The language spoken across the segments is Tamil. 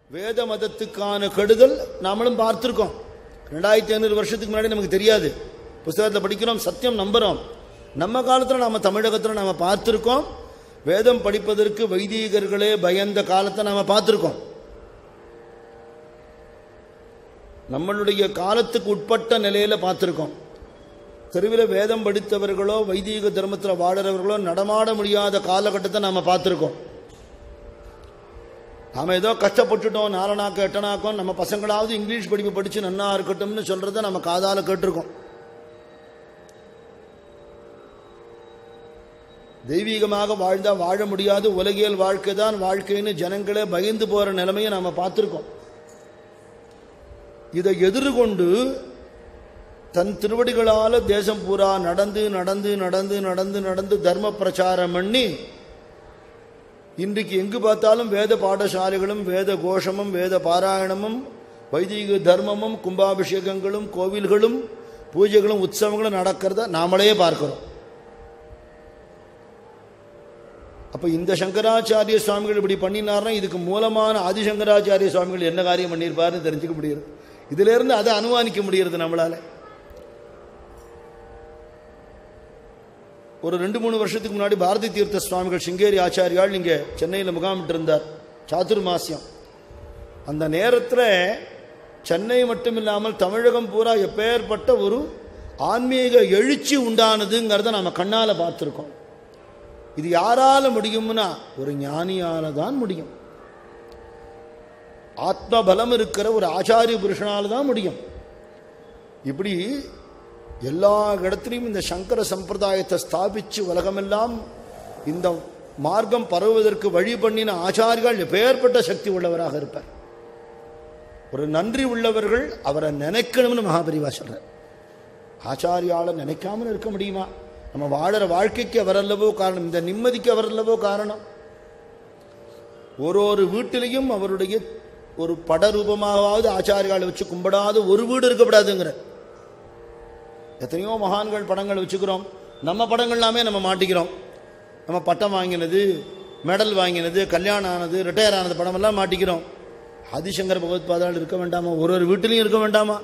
வேத மதத்துக்கான கெடுதல் நாமளும் பார்த்திருக்கோம் ரெண்டாயிரத்தி ஐநூறு வருஷத்துக்கு முன்னாடி நமக்கு தெரியாது புஸ்தகத்தில் படிக்கிறோம் சத்தியம் நம்புறோம் நம்ம காலத்தில் நாம தமிழகத்தில் நாம பார்த்திருக்கோம் வேதம் படிப்பதற்கு வைதீகர்களே பயந்த காலத்தை நாம பார்த்திருக்கோம் நம்மளுடைய காலத்துக்கு உட்பட்ட நிலையில பார்த்திருக்கோம் தெருவில் வேதம் படித்தவர்களோ வைதீக தர்மத்தில் வாழறவர்களோ நடமாட முடியாத காலகட்டத்தை நாம பார்த்திருக்கோம் நாம ஏதோ கஷ்டப்பட்டுட்டோம் நாலனாக்கம் எட்டனாக்கம் நம்ம பசங்களாவது இங்கிலீஷ் படிப்பு படிச்சு நன்னா இருக்கட்டும்னு சொல்றத நம்ம காதால கேட்டிருக்கோம் தெய்வீகமாக வாழ்ந்தா வாழ முடியாது உலகியல் வாழ்க்கை தான் வாழ்க்கைன்னு ஜனங்களே பயந்து போற நிலைமையை நாம பார்த்திருக்கோம் இதை எதிர்கொண்டு தன் திருவடிகளால தேசம் பூரா நடந்து நடந்து நடந்து நடந்து நடந்து தர்ம பிரச்சாரம் பண்ணி இன்றைக்கு எங்கு பார்த்தாலும் வேத பாடசாலைகளும் வேத கோஷமும் வேத பாராயணமும் வைதிக தர்மமும் கும்பாபிஷேகங்களும் கோவில்களும் பூஜைகளும் உற்சவங்களும் நடக்கிறத நாமளே பார்க்கிறோம் அப்ப இந்த சங்கராச்சாரிய சுவாமிகள் இப்படி பண்ணினார்னா இதுக்கு மூலமான ஆதிசங்கராச்சாரிய சுவாமிகள் என்ன காரியம் பண்ணியிருப்பாருன்னு தெரிஞ்சுக்க முடியுது இதுல இருந்து அதை அனுமானிக்க முடியுது நம்மளால ஒரு ரெண்டு மூணு வருஷத்துக்கு முன்னாடி பாரதி தீர்த்த சுவாமிகள் சிங்கேரி ஆச்சாரியால் இங்கே சென்னையில் முகாமிட்டு இருந்தார் சாதுர்மாசியம் அந்த நேரத்தில் சென்னை மட்டும் இல்லாமல் தமிழகம் பூரா எப்பேற்பட்ட ஒரு ஆன்மீக எழுச்சி உண்டானதுங்கிறத நம்ம கண்ணால் பார்த்துருக்கோம் இது யாரால முடியும்னா ஒரு ஞானியால தான் முடியும் ஆத்ம பலம் இருக்கிற ஒரு ஆச்சாரிய புருஷனால தான் முடியும் இப்படி எல்லா இடத்துலையும் இந்த சங்கர சம்பிரதாயத்தை ஸ்தாபிச்சு உலகமெல்லாம் இந்த மார்க்கம் பரவுவதற்கு வழி பண்ணின ஆச்சாரிகள் எப்பேற்பட்ட சக்தி உள்ளவராக இருப்பார் ஒரு நன்றி உள்ளவர்கள் அவரை நினைக்கணும்னு மகாபரிவா சொல்றார் ஆச்சாரியால நினைக்காமல் இருக்க முடியுமா நம்ம வாழற வாழ்க்கைக்கு அவர் அல்லவோ காரணம் இந்த நிம்மதிக்கு அவர் அல்லவோ காரணம் ஒரு ஒரு வீட்டிலையும் அவருடைய ஒரு பட ரூபமாவது ஆச்சாரியாலை வச்சு கும்பிடாத ஒரு வீடு இருக்கக்கூடாதுங்கிற எத்தனையோ மகான்கள் படங்கள் வச்சுக்கிறோம் நம்ம படங்கள் எல்லாமே நம்ம மாட்டிக்கிறோம் நம்ம பட்டம் வாங்கினது மெடல் வாங்கினது கல்யாணம் ஆனது ரிட்டையர் ஆனது படமெல்லாம் மாட்டிக்கிறோம் ஆதிசங்கர் பகவத்பாதால் இருக்க வேண்டாமா ஒரு ஒரு வீட்டிலையும் இருக்க வேண்டாமா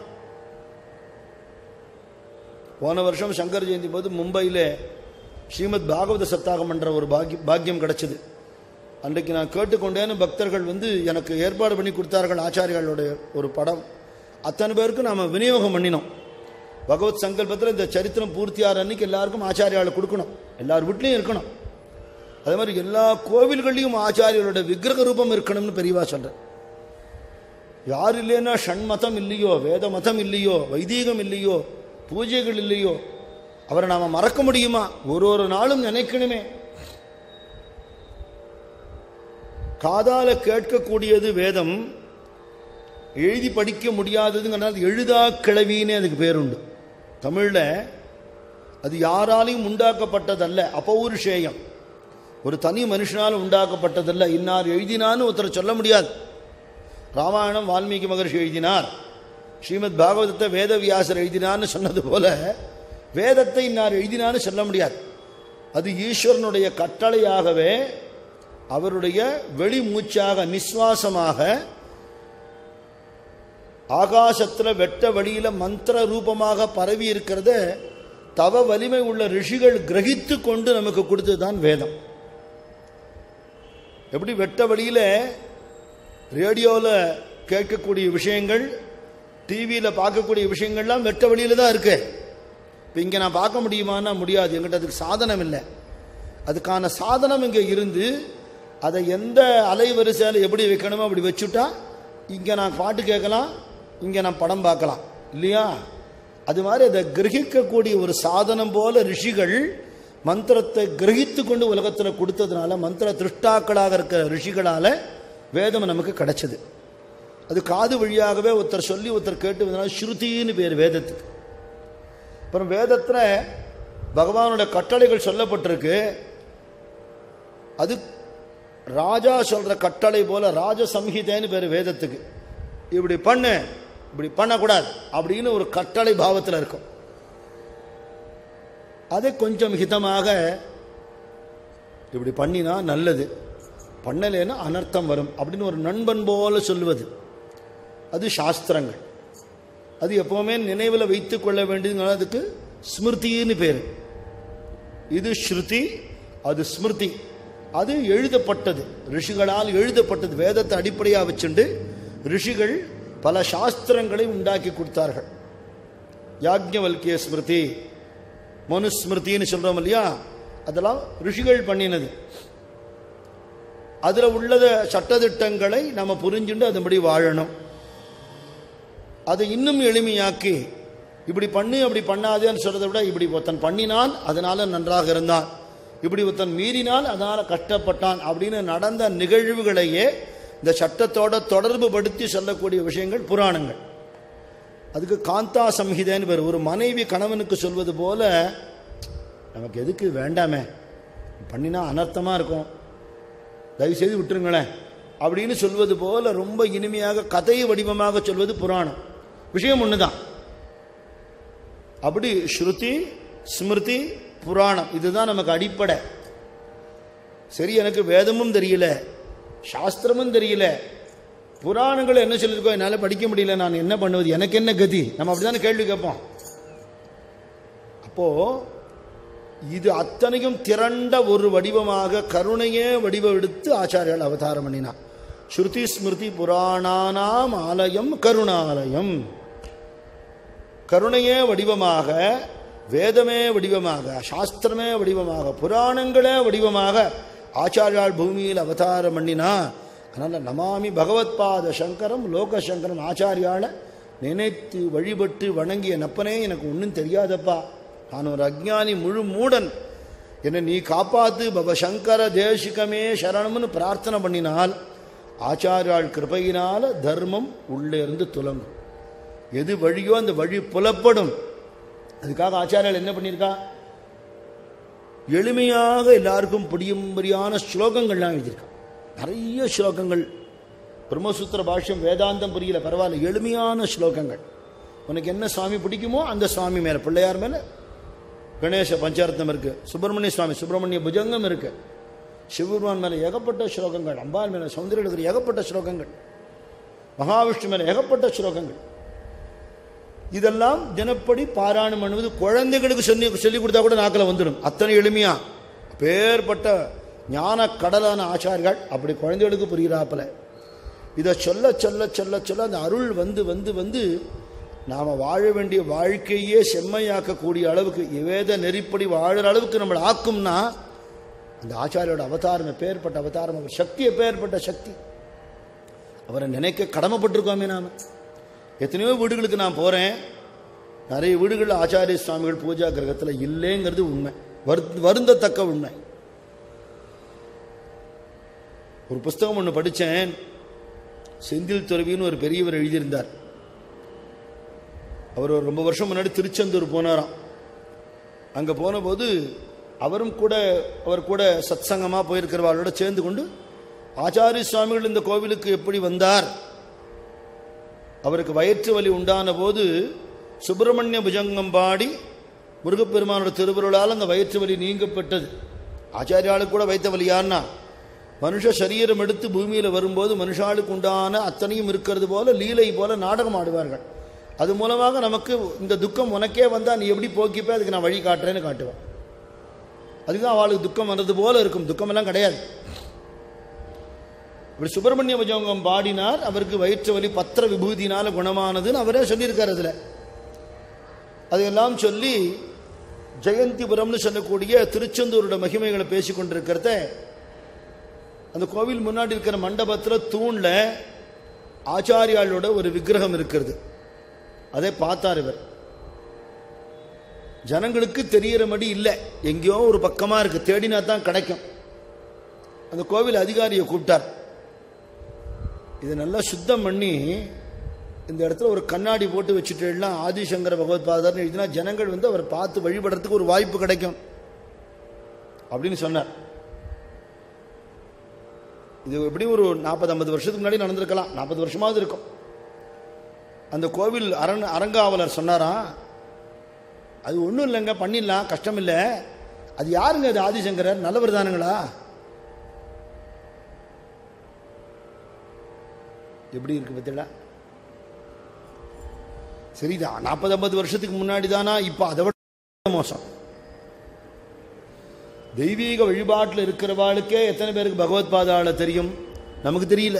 போன வருஷம் சங்கர் ஜெயந்தி போது மும்பையில் ஸ்ரீமத் பாகவத சப்தாகம் என்ற ஒரு பாக்கியம் பாக்கியம் கிடைச்சது அன்றைக்கு நான் கேட்டுக்கொண்டேன்னு பக்தர்கள் வந்து எனக்கு ஏற்பாடு பண்ணி கொடுத்தார்கள் ஆச்சாரியாளுடைய ஒரு படம் அத்தனை பேருக்கு நாம் விநியோகம் பண்ணினோம் பகவத் சங்கல்பத்தில் இந்த சரித்திரம் பூர்த்தியாகிற அன்னைக்கு எல்லாருக்கும் ஆச்சாரியாளை கொடுக்கணும் எல்லார் வீட்லையும் இருக்கணும் அதே மாதிரி எல்லா கோவில்கள்லையும் ஆச்சாரியோட விக்கிரக ரூபம் இருக்கணும்னு பெரியவா சொல்கிறேன் யார் இல்லைன்னா ஷண்மதம் இல்லையோ வேத மதம் இல்லையோ வைதீகம் இல்லையோ பூஜைகள் இல்லையோ அவரை நாம மறக்க முடியுமா ஒரு ஒரு நாளும் நினைக்கணுமே காதால கேட்கக்கூடியது வேதம் எழுதி படிக்க முடியாததுங்கிறனால எழுதா கிளவின்னு அதுக்கு பேருண்டு தமிழில் அது யாராலையும் உண்டாக்கப்பட்டதல்ல அப்பௌருஷேயம் ஒரு தனி மனுஷனால் உண்டாக்கப்பட்டதல்ல இன்னார் எழுதினான்னு ஒருத்தர் சொல்ல முடியாது ராமாயணம் வால்மீகி மகர்ஷி எழுதினார் ஸ்ரீமத் பாகவதத்தை வேதவியாசர் எழுதினான்னு சொன்னது போல வேதத்தை இன்னார் எழுதினான்னு சொல்ல முடியாது அது ஈஸ்வரனுடைய கட்டளையாகவே அவருடைய வெளி மூச்சாக நிஸ்வாசமாக ஆகாசத்தில் வெட்ட வழியில மந்திர ரூபமாக பரவி இருக்கிறத தவ வலிமை உள்ள ரிஷிகள் கிரகித்து கொண்டு நமக்கு கொடுத்ததுதான் வேதம் எப்படி வெட்ட வழியில ரேடியோவில் கேட்கக்கூடிய விஷயங்கள் டிவியில் பார்க்கக்கூடிய விஷயங்கள்லாம் வெட்ட வழியில் தான் இருக்கு இப்போ இங்கே நான் பார்க்க முடியுமான்னா முடியாது எங்கிட்ட அதுக்கு சாதனம் இல்லை அதுக்கான சாதனம் இங்கே இருந்து அதை எந்த அலைவரிசையில் எப்படி வைக்கணுமோ அப்படி வச்சுட்டா இங்கே நான் பாட்டு கேட்கலாம் இங்கே நான் படம் பார்க்கலாம் இல்லையா அது மாதிரி அதை கிரகிக்கக்கூடிய ஒரு சாதனம் போல ரிஷிகள் மந்திரத்தை கிரகித்து கொண்டு உலகத்தில் கொடுத்ததுனால மந்திர திருஷ்டாக்களாக இருக்கிற ரிஷிகளால் வேதம் நமக்கு கிடைச்சது அது காது வழியாகவே ஒருத்தர் சொல்லி ஒருத்தர் கேட்டு வந்தனால ஸ்ருதின்னு பேர் வேதத்துக்கு அப்புறம் வேதத்தில் பகவானோட கட்டளைகள் சொல்லப்பட்டிருக்கு அது ராஜா சொல்ற கட்டளை போல ராஜ சம்ஹிதைன்னு பேர் வேதத்துக்கு இப்படி பண்ணு இப்படி பண்ணக்கூடாது அப்படின்னு ஒரு கட்டளை பாவத்தில் இருக்கும் அதை கொஞ்சம் ஹிதமாக இப்படி பண்ணினா நல்லது பண்ணலைன்னா அனர்த்தம் வரும் அப்படின்னு ஒரு நண்பன் போல சொல்லுவது அது சாஸ்திரங்கள் அது எப்பவுமே நினைவில் வைத்துக் கொள்ள வேண்டியதுனால அதுக்கு ஸ்மிருதின்னு பேர் இது ஸ்ருதி அது ஸ்மிருதி அது எழுதப்பட்டது ரிஷிகளால் எழுதப்பட்டது வேதத்தை அடிப்படையாக வச்சுண்டு ரிஷிகள் பல சாஸ்திரங்களை உண்டாக்கி கொடுத்தார்கள் யாக்ஞவல்கிய ஸ்மிருதி மனுஸ்மிருதின்னு சொல்றோம் இல்லையா அதெல்லாம் ரிஷிகள் பண்ணினது அதுல உள்ளத சட்டதிட்டங்களை நம்ம புரிஞ்சுண்டு அதன்படி வாழணும் அதை இன்னும் எளிமையாக்கி இப்படி பண்ணு அப்படி பண்ணாதேன்னு சொல்றதை விட இப்படி ஒருத்தன் பண்ணினான் அதனால நன்றாக இருந்தான் இப்படி ஒருத்தன் மீறினால் அதனால கஷ்டப்பட்டான் அப்படின்னு நடந்த நிகழ்வுகளையே இந்த சட்டத்தோட தொடர்பு படுத்தி சொல்லக்கூடிய விஷயங்கள் புராணங்கள் அதுக்கு காந்தா சம்ஹிதைன்னு பேர் ஒரு மனைவி கணவனுக்கு சொல்வது போல நமக்கு எதுக்கு வேண்டாமே பண்ணினா அனர்த்தமாக இருக்கும் தயவுசெய்து விட்டுருங்களேன் அப்படின்னு சொல்வது போல ரொம்ப இனிமையாக கதை வடிவமாக சொல்வது புராணம் விஷயம் ஒண்ணுதான் அப்படி ஸ்ருதி ஸ்மிருதி புராணம் இதுதான் நமக்கு அடிப்படை சரி எனக்கு வேதமும் தெரியல சாஸ்திரமும் தெரியல புராணங்கள் என்ன சொல்லியிருக்கோம் என்னால் படிக்க முடியல நான் என்ன பண்ணுவது எனக்கு என்ன கதி நம்ம அப்படிதானே கேள்வி கேட்போம் அப்போ இது அத்தனையும் திரண்ட ஒரு வடிவமாக கருணையே வடிவம் எடுத்து ஆச்சாரியால் அவதாரம் பண்ணினான் ஸ்ருதி ஸ்மிருதி புராணானாம் ஆலயம் கருணாலயம் கருணையே வடிவமாக வேதமே வடிவமாக சாஸ்திரமே வடிவமாக புராணங்களே வடிவமாக ஆச்சாரியால் பூமியில் அவதாரம் பண்ணினா அதனால நமாமி பகவத்பாத சங்கரம் லோக சங்கரம் ஆச்சாரியால நினைத்து வழிபட்டு வணங்கிய நப்பனே எனக்கு ஒன்றும் தெரியாதப்பா நான் ஒரு அஜ்ஞானி முழு மூடன் என்னை நீ காப்பாத்து பவ சங்கர தேசிகமே சரணம்னு பிரார்த்தனை பண்ணினால் ஆச்சாரியால் கிருபையினால தர்மம் உள்ளே இருந்து துலங்கும் எது வழியோ அந்த வழி புலப்படும் அதுக்காக ஆச்சாரியால் என்ன பண்ணியிருக்கா எளிமையாக எல்லாருக்கும் புரியும்படியான ஸ்லோகங்கள்லாம் எழுதியிருக்கா நிறைய ஸ்லோகங்கள் பிரம்மசூத்திர பாஷ்யம் வேதாந்தம் புரியல பரவாயில்ல எளிமையான ஸ்லோகங்கள் உனக்கு என்ன சுவாமி பிடிக்குமோ அந்த சுவாமி மேல பிள்ளையார் மேல கணேச பஞ்சாரத்தம் இருக்கு சுப்பிரமணிய சுவாமி சுப்பிரமணிய புஜங்கம் இருக்கு சிவபெருமான் மேல ஏகப்பட்ட ஸ்லோகங்கள் அம்பாள் மேல சௌந்தரிய ஏகப்பட்ட ஸ்லோகங்கள் மகாவிஷ்ணு மேல ஏகப்பட்ட ஸ்லோகங்கள் இதெல்லாம் தினப்படி பாராயணம் பண்ணுவது குழந்தைகளுக்கு சொல்லி சொல்லி கொடுத்தா கூட நாக்கில் வந்துடும் அத்தனை எளிமையா பேர்பட்ட ஞான கடலான ஆச்சாரிகள் அப்படி குழந்தைகளுக்கு புரிகிறாப்புல இதை சொல்ல சொல்ல சொல்ல சொல்ல அந்த அருள் வந்து வந்து வந்து நாம் வாழ வேண்டிய வாழ்க்கையே செம்மையாக்கக்கூடிய அளவுக்கு வேத நெறிப்படி வாழற அளவுக்கு நம்மளை ஆக்கும்னா அந்த ஆச்சாரியோட அவதாரம் பேர்பட்ட அவதாரம் அவர் சக்தி பேர்பட்ட சக்தி அவரை நினைக்க கடமைப்பட்டிருக்கோமே நாம எத்தனையோ வீடுகளுக்கு நான் போகிறேன் நிறைய வீடுகளில் ஆச்சாரிய சுவாமிகள் பூஜா கிரகத்தில் இல்லைங்கிறது உண்மை வருந்த வருந்தத்தக்க உண்மை ஒரு புஸ்தகம் ஒன்று படித்தேன் செந்தில் துறவின்னு ஒரு பெரியவர் எழுதியிருந்தார் அவர் ஒரு ரொம்ப வருஷம் முன்னாடி திருச்செந்தூர் போனாராம் அங்கே போனபோது அவரும் கூட அவர் கூட சத்சங்கமாக போயிருக்கிறவர்களோட சேர்ந்து கொண்டு ஆச்சாரிய சுவாமிகள் இந்த கோவிலுக்கு எப்படி வந்தார் அவருக்கு வயிற்று வலி உண்டான போது சுப்பிரமணிய புஜங்கம் பாடி முருகப்பெருமானோட திருவருளால் அந்த வயிற்று வலி நீங்கப்பட்டது ஆச்சாரியாளுக்கு கூட வைத்த வலி யாருன்னா மனுஷ சரீரம் எடுத்து பூமியில் வரும்போது மனுஷாளுக்கு உண்டான அத்தனையும் இருக்கிறது போல லீலை போல நாடகம் ஆடுவார்கள் அது மூலமாக நமக்கு இந்த துக்கம் உனக்கே வந்தால் நீ எப்படி போக்கிப்பே அதுக்கு நான் வழி காட்டுறேன்னு காட்டுவேன் அதுதான் அவளுக்கு துக்கம் வந்தது போல இருக்கும் துக்கமெல்லாம் கிடையாது இப்படி சுப்பிரமணிய புஜங்கம் பாடினார் அவருக்கு வயிற்று வலி பத்திர விபூதினால குணமானதுன்னு அவரே சொல்லியிருக்கார் அதில் அதையெல்லாம் சொல்லி ஜெயந்திபுரம்னு சொல்லக்கூடிய திருச்செந்தூரோட மகிமைகளை பேசி கொண்டிருக்கிறத அந்த கோவில் முன்னாடி இருக்கிற மண்டபத்தில் தூணில் ஆச்சாரியாளோட ஒரு விக்கிரகம் இருக்கிறது அதை பார்த்தார் இவர் ஜனங்களுக்கு தெரியற மாதிரி இல்லை எங்கேயோ ஒரு பக்கமாக இருக்கு தேடினா தான் கிடைக்கும் அந்த கோவில் அதிகாரியை கூப்பிட்டார் இதை நல்லா சுத்தம் பண்ணி இந்த இடத்துல ஒரு கண்ணாடி போட்டு வச்சுட்டேன்னா ஆதிசங்கர பகவத் பாதர்னு எழுதினா ஜனங்கள் வந்து அவர் பார்த்து வழிபடுறதுக்கு ஒரு வாய்ப்பு கிடைக்கும் அப்படின்னு சொன்னார் இது எப்படியும் ஒரு நாற்பது ஐம்பது வருஷத்துக்கு முன்னாடி நடந்திருக்கலாம் நாற்பது வருஷமாவது இருக்கும் அந்த கோவில் அரண் அரங்காவலர் சொன்னாராம் அது ஒன்றும் இல்லைங்க பண்ணிடலாம் கஷ்டம் இல்லை அது யாருங்க அது ஆதிசங்கரர் நல்லவர் தானுங்களா எப்படி இருக்கு பார்த்தீங்களா சரிதான் நாற்பது ஐம்பது வருஷத்துக்கு முன்னாடி தானா இப்போ அதை விட மோசம் தெய்வீக வழிபாட்டில் இருக்கிறவாளுக்கே எத்தனை பேருக்கு பகவத் பாதாள தெரியும் நமக்கு தெரியல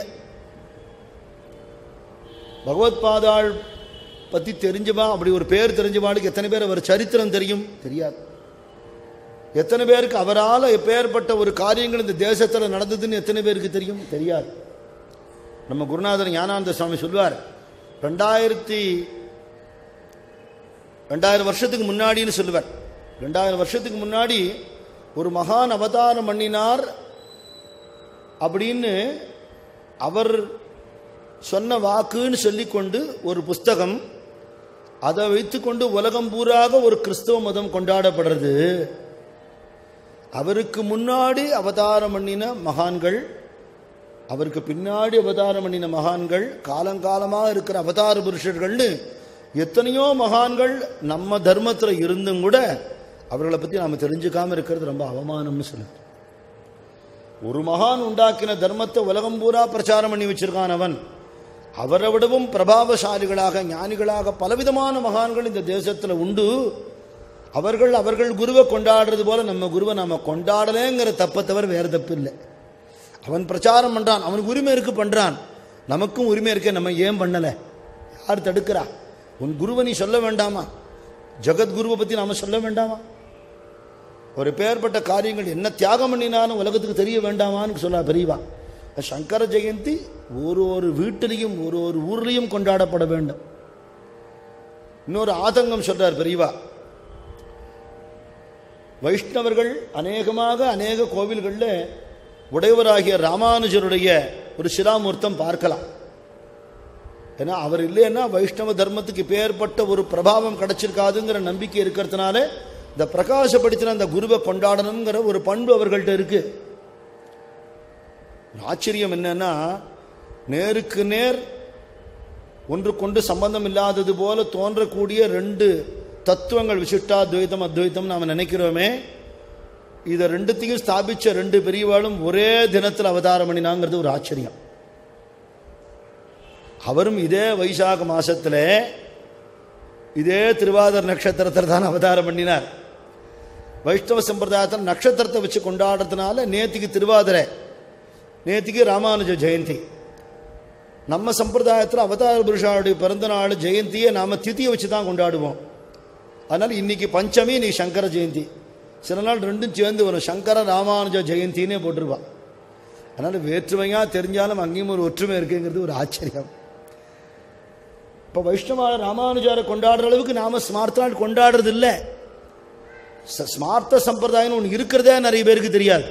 பகவத் பாதாள் பற்றி தெரிஞ்சவா அப்படி ஒரு பேர் தெரிஞ்சவாளுக்கு எத்தனை பேர் அவர் சரித்திரம் தெரியும் தெரியாது எத்தனை பேருக்கு அவரால் எப்பேற்பட்ட ஒரு காரியங்கள் இந்த தேசத்தில் நடந்ததுன்னு எத்தனை பேருக்கு தெரியும் தெரியாது நம்ம குருநாதர் ஞானானந்த சுவாமி சொல்வார் ரெண்டாயிரத்தி ரெண்டாயிரம் வருஷத்துக்கு முன்னாடின்னு சொல்லுவார் ரெண்டாயிரம் வருஷத்துக்கு முன்னாடி ஒரு மகான் அவதாரம் பண்ணினார் அப்படின்னு அவர் சொன்ன வாக்குன்னு சொல்லிக்கொண்டு ஒரு புஸ்தகம் அதை வைத்துக்கொண்டு உலகம் பூராக ஒரு கிறிஸ்தவ மதம் கொண்டாடப்படுறது அவருக்கு முன்னாடி அவதாரம் பண்ணின மகான்கள் அவருக்கு பின்னாடி அவதாரம் பண்ணின மகான்கள் காலங்காலமாக இருக்கிற அவதார புருஷர்கள்னு எத்தனையோ மகான்கள் நம்ம தர்மத்தில் இருந்தும் கூட அவர்களை பற்றி நாம் தெரிஞ்சுக்காம இருக்கிறது ரொம்ப அவமானம்னு சொல்லுது ஒரு மகான் உண்டாக்கின தர்மத்தை உலகம் பூரா பிரச்சாரம் பண்ணி வச்சிருக்கான் அவன் அவரை விடவும் பிரபாவசாலிகளாக ஞானிகளாக பலவிதமான மகான்கள் இந்த தேசத்தில் உண்டு அவர்கள் அவர்கள் குருவை கொண்டாடுறது போல நம்ம குருவை நாம கொண்டாடலேங்கிற தப்பை தவிர வேற தப்பு இல்லை அவன் பிரச்சாரம் பண்றான் அவனுக்கு உரிமை இருக்கு பண்றான் நமக்கும் உரிமை இருக்கே நம்ம ஏன் பண்ணல யார் தடுக்கிறா உன் குருவை நீ சொல்ல வேண்டாமா ஜெகத்குருவை பத்தி நாம சொல்ல வேண்டாமா ஒரு பேர்பட்ட காரியங்கள் என்ன தியாகம் பண்ணினாலும் உலகத்துக்கு தெரிய வேண்டாமான்னு சொல்ல பெரியவா சங்கர ஜெயந்தி ஒரு ஒரு வீட்டிலையும் ஒரு ஒரு ஊர்லேயும் கொண்டாடப்பட வேண்டும் இன்னொரு ஆதங்கம் சொல்றார் பெரியவா வைஷ்ணவர்கள் அநேகமாக அநேக கோவில்களில் உடையவராகிய ராமானுஜருடைய ஒரு சிலாமூர்த்தம் பார்க்கலாம் ஏன்னா அவர் இல்லைன்னா வைஷ்ணவ தர்மத்துக்கு பேர்பட்ட ஒரு பிரபாவம் கிடைச்சிருக்காதுங்கிற நம்பிக்கை இருக்கிறதுனால இந்த பிரகாசப்படுத்தின அந்த குருவை கொண்டாடணுங்கிற ஒரு பண்பு அவர்கள்ட்ட இருக்கு ஆச்சரியம் என்னன்னா நேருக்கு நேர் ஒன்றுக்கொண்டு சம்பந்தம் இல்லாதது போல தோன்றக்கூடிய ரெண்டு தத்துவங்கள் விசிஷ்டா துவைத்தம் அத்வைத்தம் நாம் நினைக்கிறோமே இதை ரெண்டுத்தையும் ஸ்தாபிச்ச ரெண்டு பெரியவாளும் ஒரே தினத்தில் அவதாரம் பண்ணினாங்கிறது ஒரு ஆச்சரியம் அவரும் இதே வைசாக மாசத்துல இதே திருவாதிர நட்சத்திரத்தில் தான் அவதாரம் பண்ணினார் வைஷ்ணவ சம்பிரதாயத்தில் நட்சத்திரத்தை வச்சு கொண்டாடுறதுனால நேத்திக்கு திருவாதிரை நேத்திக்கு ராமானுஜ ஜெயந்தி நம்ம சம்பிரதாயத்தில் அவதார புருஷாவுடைய பிறந்த நாள் ஜெயந்தியை நாம திதியை வச்சு தான் கொண்டாடுவோம் அதனால் இன்னைக்கு பஞ்சமி நீ சங்கர ஜெயந்தி சில நாள் ரெண்டும் சேர்ந்து வரும் சங்கர ராமானுஜ ஜெயந்தின்னே போட்டிருப்பான் அதனால் வேற்றுமையாக தெரிஞ்சாலும் அங்கேயும் ஒரு ஒற்றுமை இருக்குங்கிறது ஒரு ஆச்சரியம் இப்போ வைஷ்ணவ ராமானுஜாரை கொண்டாடுற அளவுக்கு நாம ஸ்மார்த்தால் கொண்டாடுறது இல்லை ச- ஸ்மார்த்த சம்பிரதாயம்னு ஒன்று இருக்கிறதே நிறைய பேருக்கு தெரியாது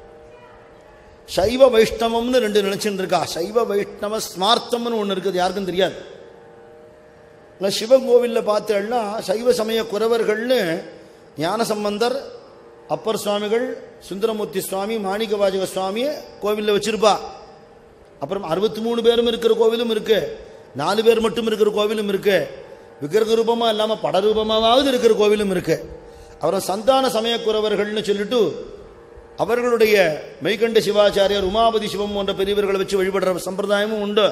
சைவ வைஷ்ணவம்னு ரெண்டு நினைச்சுட்டு இருக்கா சைவ வைஷ்ணவ ஸ்மார்த்தம்னு ஒன்று இருக்குது யாருக்கும் தெரியாது இல்லை சிவன் கோவிலில் பார்த்தேன்னா சைவ சமய குறவர்கள்னு ஞானசம்பந்தர் அப்பர் சுவாமிகள் சுந்தரமூர்த்தி சுவாமி மாணிக்கவாஜக சுவாமியை கோவிலில் வச்சிருப்பா அப்புறம் அறுபத்தி மூணு பேரும் இருக்கிற கோவிலும் இருக்கு நாலு பேர் மட்டும் இருக்கிற கோவிலும் இருக்கு விக்கிரக ரூபமா இல்லாம பட ரூபமாவது இருக்கிற கோவிலும் இருக்கு அப்புறம் சந்தான சமயக்குறவர்கள்னு சொல்லிட்டு அவர்களுடைய மெய்கண்ட சிவாச்சாரியார் உமாபதி சிவம் போன்ற பெரியவர்களை வச்சு வழிபடுற சம்பிரதாயமும் உண்டு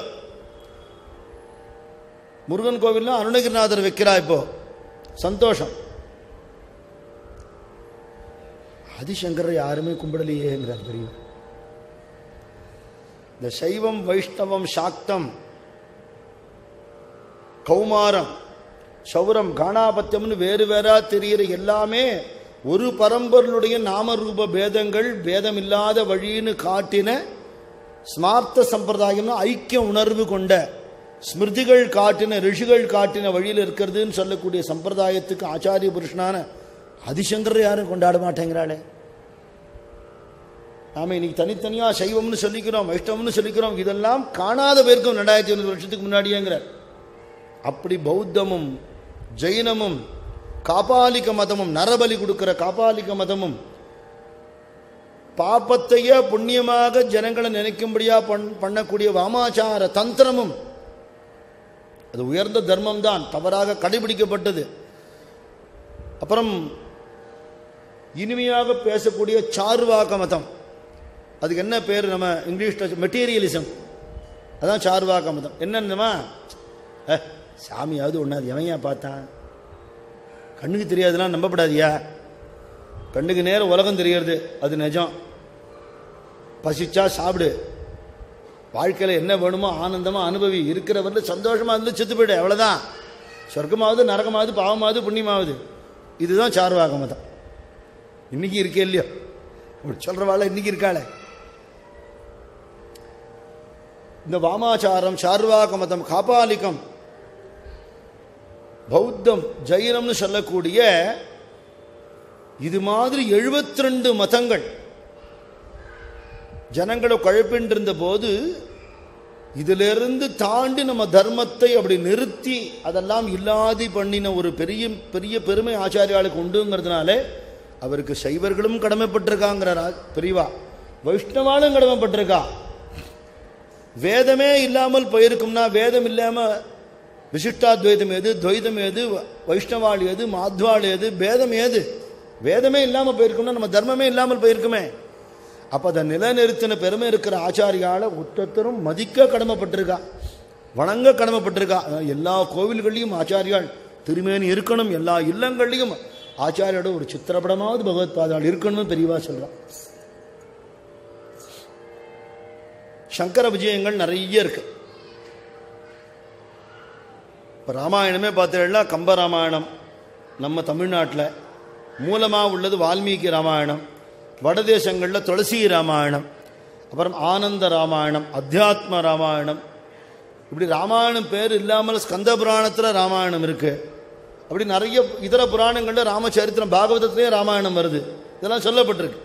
முருகன் கோவில்ல அருணகிரிநாதர் வைக்கிறா இப்போ சந்தோஷம் ஆதிசங்கரை யாருமே கும்பிடலையேங்கிறார் பெரியவர் இந்த சைவம் வைஷ்ணவம் சாக்தம் கௌமாரம் சௌரம் காணாபத்தியம்னு வேறு வேறா தெரிகிற எல்லாமே ஒரு பரம்பொருளுடைய நாமரூப பேதங்கள் பேதமில்லாத வழின்னு காட்டின ஸ்மார்த்த சம்பிரதாயம்னு ஐக்கிய உணர்வு கொண்ட ஸ்மிருதிகள் காட்டின ரிஷிகள் காட்டின வழியில் இருக்கிறதுன்னு சொல்லக்கூடிய சம்பிரதாயத்துக்கு ஆச்சாரிய புருஷனான ஆதிசங்கர் யாரும் கொண்டாட மாட்டேங்கிறாளே நாம இன்னைக்கு தனித்தனியா சைவம்னு சொல்லிக்கிறோம் வைஷ்ணவம்னு சொல்லிக்கிறோம் இதெல்லாம் காணாத பேருக்கும் ரெண்டாயிரத்தி ஐநூறு வருஷத்துக்கு முன்னாடியேங்கிறார் அப்படி பௌத்தமும் ஜெயினமும் காபாலிக மதமும் நரபலி கொடுக்கிற காபாலிக மதமும் பாப்பத்தையே புண்ணியமாக ஜனங்களை நினைக்கும்படியா பண் பண்ணக்கூடிய வாமாச்சார தந்திரமும் அது உயர்ந்த தர்மம் தான் தவறாக கடைபிடிக்கப்பட்டது அப்புறம் இனிமையாக பேசக்கூடிய சார்வாக மதம் அதுக்கு என்ன பேர் நம்ம இங்கிலீஷில் மெட்டீரியலிசம் அதான் சார்வாக மதம் என்னென்னமா அஹ், சாமியாவது ஒன்றாது எவன்யா பார்த்தான் கண்ணுக்கு தெரியாதுலாம் நம்பப்படாதியா கண்ணுக்கு நேரம் உலகம் தெரியறது அது நிஜம் பசிச்சா சாப்பிடு வாழ்க்கையில் என்ன வேணுமோ ஆனந்தமாக அனுபவி இருக்கிறவரில் சந்தோஷமாக இருந்து செத்து போயிடு அவ்வளோதான் சொர்க்கமாவது நரகமாவது பாவமாவது புண்ணியமாவது இதுதான் சார்வாக மதம் இன்னைக்கு இருக்கே இல்லையோ சொல்கிறவாள் இன்னைக்கு இருக்காளே இந்த வாமாச்சாரம் சார்வாக மதம் காபாலிகம் பௌத்தம் ஜைனம்னு சொல்லக்கூடிய இது மாதிரி 72 மதங்கள் ஜனங்களை குழப்பின்றிருந்த போது இதிலிருந்து தாண்டி நம்ம தர்மத்தை அப்படி நிறுத்தி அதெல்லாம் இல்லாதி பண்ணின ஒரு பெரிய பெரிய பெருமை ஆச்சாரியாளுக்கு உண்டுங்கிறதுனால அவருக்கு சைவர்களும் கடமைப்பட்டிருக்காங்கிறாரா பெரியவா வைஷ்ணவாலும் கடமைப்பட்டிருக்கா வேதமே இல்லாமல் போயிருக்கும்னா வேதம் இல்லாம விசிஷ்டாத்வைதம் எது துவைதம் எது வைஷ்ணவாள் எது மாத்வாள் எது பேதம் ஏது வேதமே இல்லாமல் போயிருக்கும்னா நம்ம தர்மமே இல்லாமல் போயிருக்குமே அப்போ அதை நிலைநிறுத்தின பெருமை இருக்கிற ஆச்சாரியால ஒத்தத்தரும் மதிக்க கடமைப்பட்டிருக்கா வணங்க கடமைப்பட்டிருக்கா அதான் எல்லா கோவில்கள்லையும் ஆச்சாரியால் திருமேனி இருக்கணும் எல்லா இல்லங்கள்லையும் ஆச்சாரியோட ஒரு சித்திரப்படமாவது பகவத் பாதாள் இருக்கணும்னு பெரியவா சொல்றான் சங்கர விஜயங்கள் நிறைய இருக்கு இப்போ ராமாயணமே பார்த்தீங்கன்னா கம்ப ராமாயணம் நம்ம தமிழ்நாட்டில் மூலமாக உள்ளது வால்மீகி ராமாயணம் வடதேசங்களில் துளசி ராமாயணம் அப்புறம் ஆனந்த ராமாயணம் அத்தியாத்ம ராமாயணம் இப்படி ராமாயணம் பேர் இல்லாமல் ஸ்கந்த புராணத்தில் ராமாயணம் இருக்கு அப்படி நிறைய இதர புராணங்களில் ராமச்சரித்திரம் பாகவதத்திலே ராமாயணம் வருது இதெல்லாம் சொல்லப்பட்டிருக்கு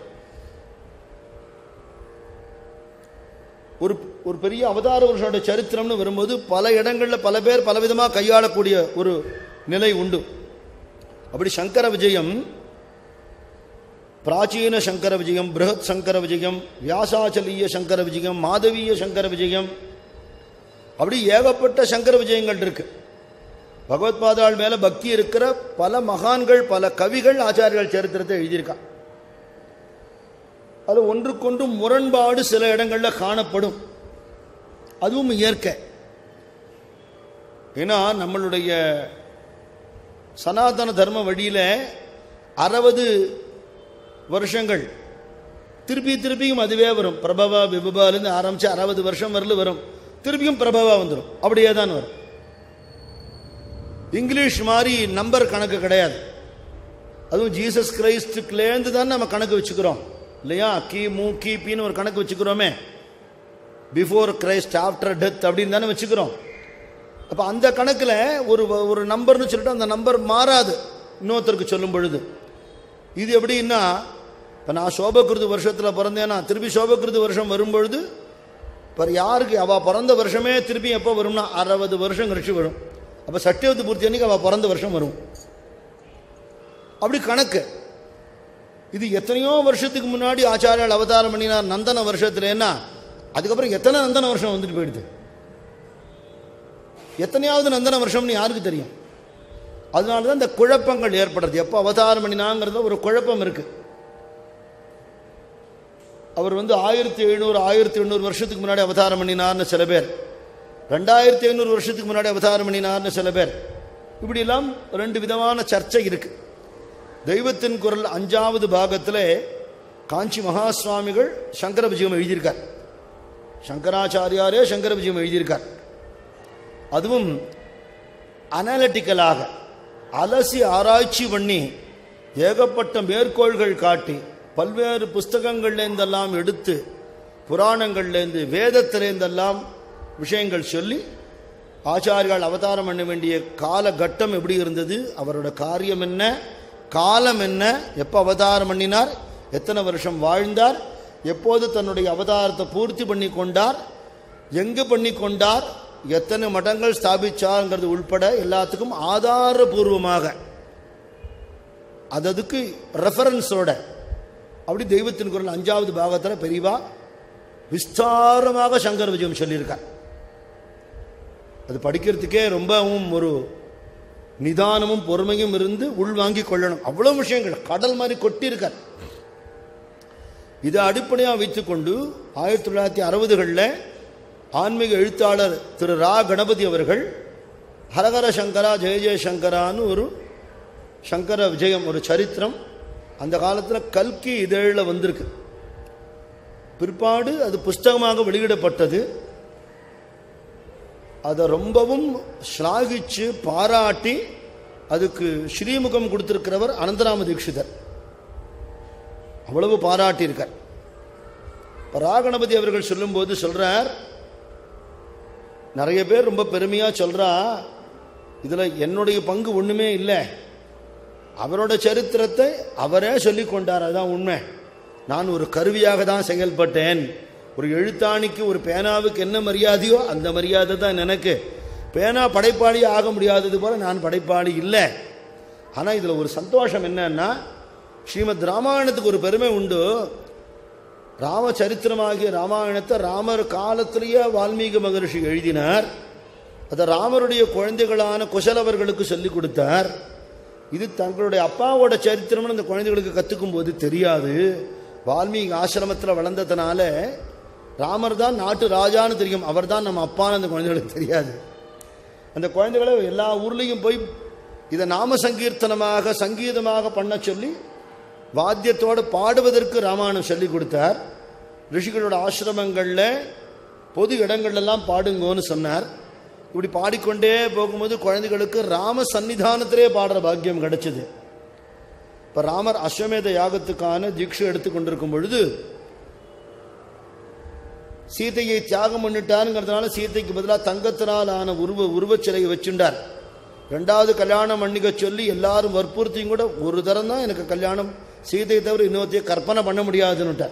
ஒரு ஒரு பெரிய அவதார புருஷோட சரித்திரம்னு வரும்போது பல இடங்களில் பல பேர் பலவிதமாக கையாளக்கூடிய ஒரு நிலை உண்டு அப்படி சங்கர விஜயம் பிராச்சீன சங்கர விஜயம் பிருகத் சங்கர விஜயம் வியாசாச்சலிய சங்கர விஜயம் மாதவீய சங்கர விஜயம் அப்படி ஏகப்பட்ட சங்கர விஜயங்கள் இருக்கு பகவத் பாதாள் மேல பக்தி இருக்கிற பல மகான்கள் பல கவிகள் ஆச்சாரியர்கள் சரித்திரத்தை எழுதியிருக்கா அது ஒன்றுக்கொன்று முரண்பாடு சில இடங்கள்ல காணப்படும் அதுவும் இயற்கை ஏன்னா நம்மளுடைய சனாதன தர்ம வழியில அறுபது வருஷங்கள் திருப்பி திருப்பியும் அதுவே வரும் பிரபவா விபபாலேருந்து ஆரம்பிச்சு அறுபது வருஷம் வரல வரும் திருப்பியும் பிரபவா வந்துடும் அப்படியே தான் வரும் இங்கிலீஷ் மாதிரி நம்பர் கணக்கு கிடையாது அதுவும் ஜீசஸ் கிரைஸ்டுக்குலேருந்து தான் நம்ம கணக்கு வச்சுக்கிறோம் இல்லையா கி மூ கி பின்னு ஒரு கணக்கு வச்சுக்கிறோமே பிஃபோர் கிரைஸ்ட் ஆஃப்டர் டெத் அப்படின்னு தானே வச்சுக்கிறோம் அப்போ அந்த கணக்கில் ஒரு ஒரு நம்பர்னு சொல்லிட்டு அந்த நம்பர் மாறாது இன்னொருத்தருக்கு சொல்லும் பொழுது இது எப்படின்னா இப்போ நான் சோபகிருது வருஷத்தில் பிறந்தேன்னா திருப்பி சோபகிருது வருஷம் வரும்பொழுது இப்போ யாருக்கு அவள் பிறந்த வருஷமே திருப்பி எப்போ வரும்னா அறுபது வருஷம் கழிச்சு வரும் அப்போ சட்டியவத்து பூர்த்தி அன்னைக்கு அவள் பிறந்த வருஷம் வரும் அப்படி கணக்கு இது எத்தனையோ வருஷத்துக்கு முன்னாடி ஆச்சாரியால் அவதாரம் பண்ணினார் நந்தன வருஷத்துலன்னா அதுக்கப்புறம் எத்தனை நந்தன வருஷம் வந்துட்டு போயிடுது எத்தனையாவது நந்தன வருஷம்னு யாருக்கு தெரியும் அதனால தான் இந்த குழப்பங்கள் ஏற்படுறது எப்போ அவதாரம் பண்ணினாங்கிறத ஒரு குழப்பம் இருக்கு அவர் வந்து ஆயிரத்தி எழுநூறு ஆயிரத்தி எண்ணூறு வருஷத்துக்கு முன்னாடி அவதாரம் பண்ணினார்னு சில பேர் ரெண்டாயிரத்தி ஐநூறு வருஷத்துக்கு முன்னாடி அவதாரம் பண்ணினார்னு சில பேர் இப்படியெல்லாம் ரெண்டு விதமான சர்ச்சை இருக்கு தெய்வத்தின் குரல் அஞ்சாவது பாகத்தில் காஞ்சி மகா சுவாமிகள் சங்கர விஜயம் எழுதியிருக்கார் சங்கராச்சாரியாரே சங்கர விஜயம் எழுதியிருக்கார் அதுவும் அனலிட்டிக்கலாக அலசி ஆராய்ச்சி பண்ணி ஏகப்பட்ட மேற்கோள்கள் காட்டி பல்வேறு புஸ்தகங்கள்லேருந்தெல்லாம் எடுத்து புராணங்கள்லேருந்து வேதத்திலேருந்தெல்லாம் விஷயங்கள் சொல்லி ஆச்சாரியால் அவதாரம் பண்ண வேண்டிய காலகட்டம் எப்படி இருந்தது அவரோட காரியம் என்ன காலம் என்ன எப்போ அவதாரம் பண்ணினார் எத்தனை வருஷம் வாழ்ந்தார் எப்போது தன்னுடைய அவதாரத்தை பூர்த்தி பண்ணி கொண்டார் எங்கு பண்ணி கொண்டார் எத்தனை மடங்கள் ஸ்தாபிச்சார்ங்கிறது உள்பட எல்லாத்துக்கும் ஆதாரபூர்வமாக அததுக்கு ரெஃபரன்ஸோட அப்படி தெய்வத்தின் குரல் அஞ்சாவது பாகத்தில் பெரியவா விஸ்தாரமாக சங்கர விஜயம் சொல்லியிருக்கார் அது படிக்கிறதுக்கே ரொம்பவும் ஒரு நிதானமும் பொறுமையும் இருந்து உள்வாங்கி கொள்ளணும் அவ்வளோ விஷயங்கள் கடல் மாதிரி கொட்டியிருக்கார் இதை அடிப்படையாக வைத்துக்கொண்டு ஆயிரத்தி தொள்ளாயிரத்தி அறுபதுகளில் ஆன்மீக எழுத்தாளர் திரு ரா கணபதி அவர்கள் ஹரஹர சங்கரா ஜெய ஜெய சங்கரான்னு ஒரு சங்கர விஜயம் ஒரு சரித்திரம் அந்த காலத்தில் கல்கி இதழில் வந்திருக்கு பிற்பாடு அது புஸ்தகமாக வெளியிடப்பட்டது அதை ரொம்பவும் ஸ்லாகிச்சு பாராட்டி அதுக்கு ஸ்ரீமுகம் கொடுத்திருக்கிறவர் அனந்தராம தீட்சிதர் அவ்வளவு பாராட்டியிருக்கார் இப்போ ராகணபதி அவர்கள் சொல்லும்போது சொல்றார் நிறைய பேர் ரொம்ப பெருமையாக சொல்றா இதில் என்னுடைய பங்கு ஒன்றுமே இல்லை அவரோட சரித்திரத்தை அவரே சொல்லி கொண்டார் அதுதான் உண்மை நான் ஒரு கருவியாக தான் செயல்பட்டேன் ஒரு எழுத்தாணிக்கு ஒரு பேனாவுக்கு என்ன மரியாதையோ அந்த மரியாதை தான் எனக்கு பேனா படைப்பாளி ஆக முடியாதது போல நான் படைப்பாளி இல்லை ஆனால் இதில் ஒரு சந்தோஷம் என்னன்னா ஸ்ரீமத் ராமாயணத்துக்கு ஒரு பெருமை உண்டு ராமச்சரித்திரமாகிய ராமாயணத்தை ராமர் காலத்திலேயே வால்மீகி மகரிஷி எழுதினார் அதை ராமருடைய குழந்தைகளான குசலவர்களுக்கு சொல்லிக் கொடுத்தார் இது தங்களுடைய அப்பாவோட சரித்திரம்னு அந்த குழந்தைகளுக்கு கற்றுக்கும் போது தெரியாது வால்மீகி ஆசிரமத்தில் வளர்ந்ததுனால ராமர் தான் நாட்டு ராஜான்னு தெரியும் அவர் தான் நம்ம அப்பான்னு அந்த குழந்தைகளுக்கு தெரியாது அந்த குழந்தைகளை எல்லா ஊர்லேயும் போய் இதை நாம சங்கீர்த்தனமாக சங்கீதமாக பண்ண சொல்லி வாத்தியத்தோடு பாடுவதற்கு ராமாயணம் சொல்லி கொடுத்தார் ரிஷிகளோட ஆசிரமங்களில் பொது இடங்கள்லாம் பாடுங்கோன்னு சொன்னார் இப்படி பாடிக்கொண்டே போகும்போது குழந்தைகளுக்கு ராம சன்னிதானத்திலே பாடுற பாக்கியம் கிடைச்சது இப்போ ராமர் அஸ்வமேத யாகத்துக்கான தீட்சை எடுத்து கொண்டிருக்கும் பொழுது சீதையை தியாகம் பண்ணிட்டாருங்கிறதுனால சீதைக்கு பதிலாக தங்கத்தினால் ஆன உருவ உருவச்சிலையை வச்சுண்டார் ரெண்டாவது கல்யாணம் பண்ணிக்க சொல்லி எல்லாரும் வற்புறுத்தியும் கூட ஒரு தரம் தான் எனக்கு கல்யாணம் சீதையை தவிர இன்னொருத்தையும் கற்பனை பண்ண முடியாதுன்னுட்டார்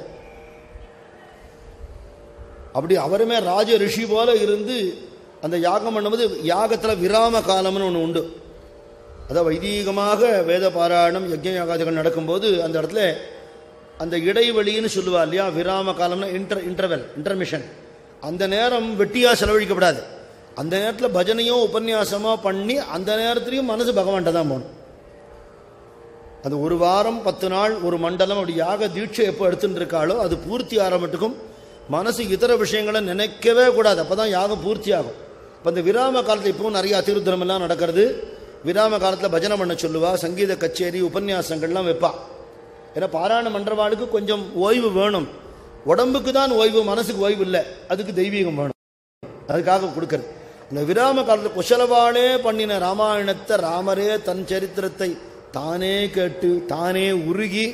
அப்படி அவருமே ராஜ ரிஷி போல இருந்து அந்த யாகம் பண்ணும்போது யாகத்தில் விராம காலம்னு ஒன்று உண்டு அதான் வைதீகமாக வேத பாராயணம் யஜ்ய யாகாதிகள் நடக்கும்போது அந்த இடத்துல அந்த இடைவெளின்னு சொல்லுவா இல்லையா விராம காலம்னா இன்டர் இன்டர்வெல் இன்டர்மிஷன் அந்த நேரம் வெட்டியாக செலவழிக்கப்படாது அந்த நேரத்தில் பஜனையோ உபன்யாசமோ பண்ணி அந்த நேரத்துலையும் மனசு பகவான்கிட்ட தான் போகணும் அது ஒரு வாரம் பத்து நாள் ஒரு மண்டலம் அப்படி யாக தீட்சை எப்போ எடுத்துட்டு இருக்காளோ அது பூர்த்தி ஆரம்பட்டுக்கும் மனசு இதர விஷயங்களை நினைக்கவே கூடாது அப்போ தான் யாகம் பூர்த்தி ஆகும் இப்போ இந்த விராம காலத்தில் இப்பவும் நிறைய அதிருத்திரம் எல்லாம் நடக்கிறது விராம காலத்தில் பஜனை பண்ண சொல்லுவா சங்கீத கச்சேரி உபன்யாசங்கள்லாம் வைப்பா ஏன்னா பாராயணம் மன்றவாளுக்கு கொஞ்சம் ஓய்வு வேணும் உடம்புக்கு தான் ஓய்வு மனசுக்கு ஓய்வு இல்லை அதுக்கு தெய்வீகம் வேணும் அதுக்காக கொடுக்கறது இந்த விராம காலத்தில் குசலவாளே பண்ணின ராமாயணத்தை ராமரே தன் சரித்திரத்தை தானே கேட்டு தானே உருகி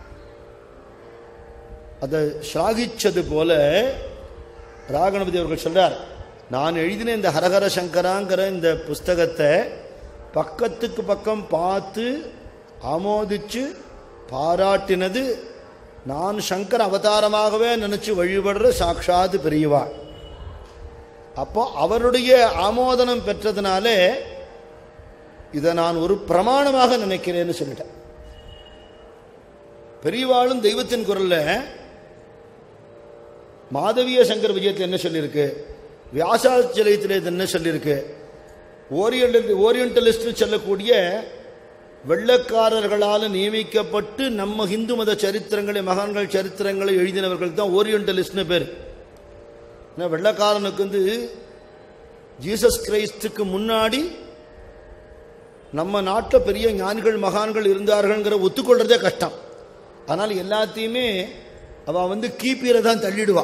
அதை ஸ்லாகிச்சது போல ராகணபதி அவர்கள் சொல்றார் நான் எழுதின இந்த ஹரஹர சங்கராங்கிற இந்த புஸ்தகத்தை பக்கத்துக்கு பக்கம் பார்த்து ஆமோதிச்சு பாராட்டினது நான் சங்கர அவதாரமாகவே நினைச்சு வழிபடுற சாட்சாத் பெரியவா அப்போ அவருடைய ஆமோதனம் பெற்றதுனாலே இதை நான் ஒரு பிரமாணமாக நினைக்கிறேன்னு சொல்லிட்டேன் பெரியவாளும் தெய்வத்தின் குரல்ல மாதவிய சங்கர் விஜயத்தில் என்ன சொல்லியிருக்கு வியாசாச்சலயத்தில் இது என்ன சொல்லியிருக்கு ஓரியன்டல் ஓரியன்டலிஸ்ட் சொல்லக்கூடிய வெள்ளக்காரர்களால் நியமிக்கப்பட்டு நம்ம இந்து மத சரித்திரங்களை மகான்கள் சரித்திரங்களை எழுதினவர்கள் தான் ஓரியன்டலிஸ்ட்னு பேர் ஏன்னா வெள்ளக்காரனுக்கு வந்து ஜீசஸ் கிரைஸ்டுக்கு முன்னாடி நம்ம நாட்டில் பெரிய ஞானிகள் மகான்கள் இருந்தார்கள்ங்கிற ஒத்துக்கொள்றதே கஷ்டம் ஆனால் எல்லாத்தையுமே அவள் வந்து கீப்பீரை தான் தள்ளிடுவா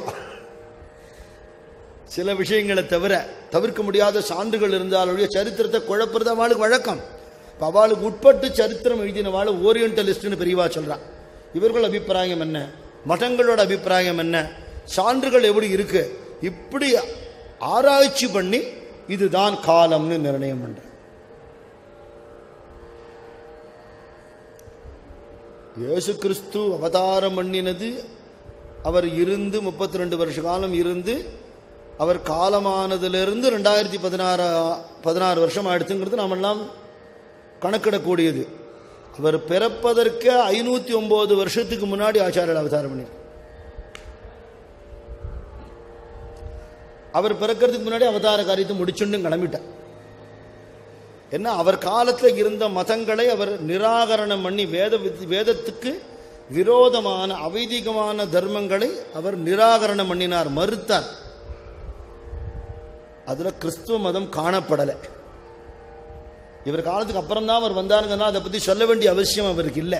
சில விஷயங்களை தவிர தவிர்க்க முடியாத சான்றுகள் இருந்தாலுடைய சரித்திரத்தை குழப்புறது அவளுக்கு வழக்கம் இப்போ அவளுக்கு உட்பட்டு சரித்திரம் எழுதினவாள் ஓரியன்டலிஸ்ட்னு பெரியவா சொல்கிறான் இவர்கள் அபிப்பிராயம் என்ன மதங்களோட அபிப்பிராயம் என்ன சான்றுகள் எப்படி இருக்கு இப்படி ஆராய்ச்சி பண்ணி இதுதான் காலம்னு நிர்ணயம் பண்ற இயேசு கிறிஸ்து அவதாரம் பண்ணினது அவர் இருந்து முப்பத்தி ரெண்டு வருஷ காலம் இருந்து அவர் காலமானதிலிருந்து ரெண்டாயிரத்தி பதினாறு பதினாறு வருஷம் ஆயிடுச்சுங்கிறது நாமெல்லாம் கணக்கிடக்கூடியது அவர் பிறப்பதற்கு ஐநூற்றி ஒம்பது வருஷத்துக்கு முன்னாடி ஆச்சாரியர் அவதாரம் பண்ணியிருக்கார் அவர் பிறக்கிறதுக்கு முன்னாடி அவதார காரியத்தை முடிச்சுன்னு கிளம்பிட்டார் என்ன அவர் காலத்தில் இருந்த மதங்களை அவர் நிராகரணம் பண்ணி வேத வேதத்துக்கு விரோதமான அவைதிகமான தர்மங்களை அவர் நிராகரணம் பண்ணினார் மறுத்தார் அதுல கிறிஸ்துவ மதம் காணப்படலை இவர் காலத்துக்கு அப்புறம் தான் அவர் வந்தாருங்கன்னா அதை பத்தி சொல்ல வேண்டிய அவசியம் அவருக்கு இல்லை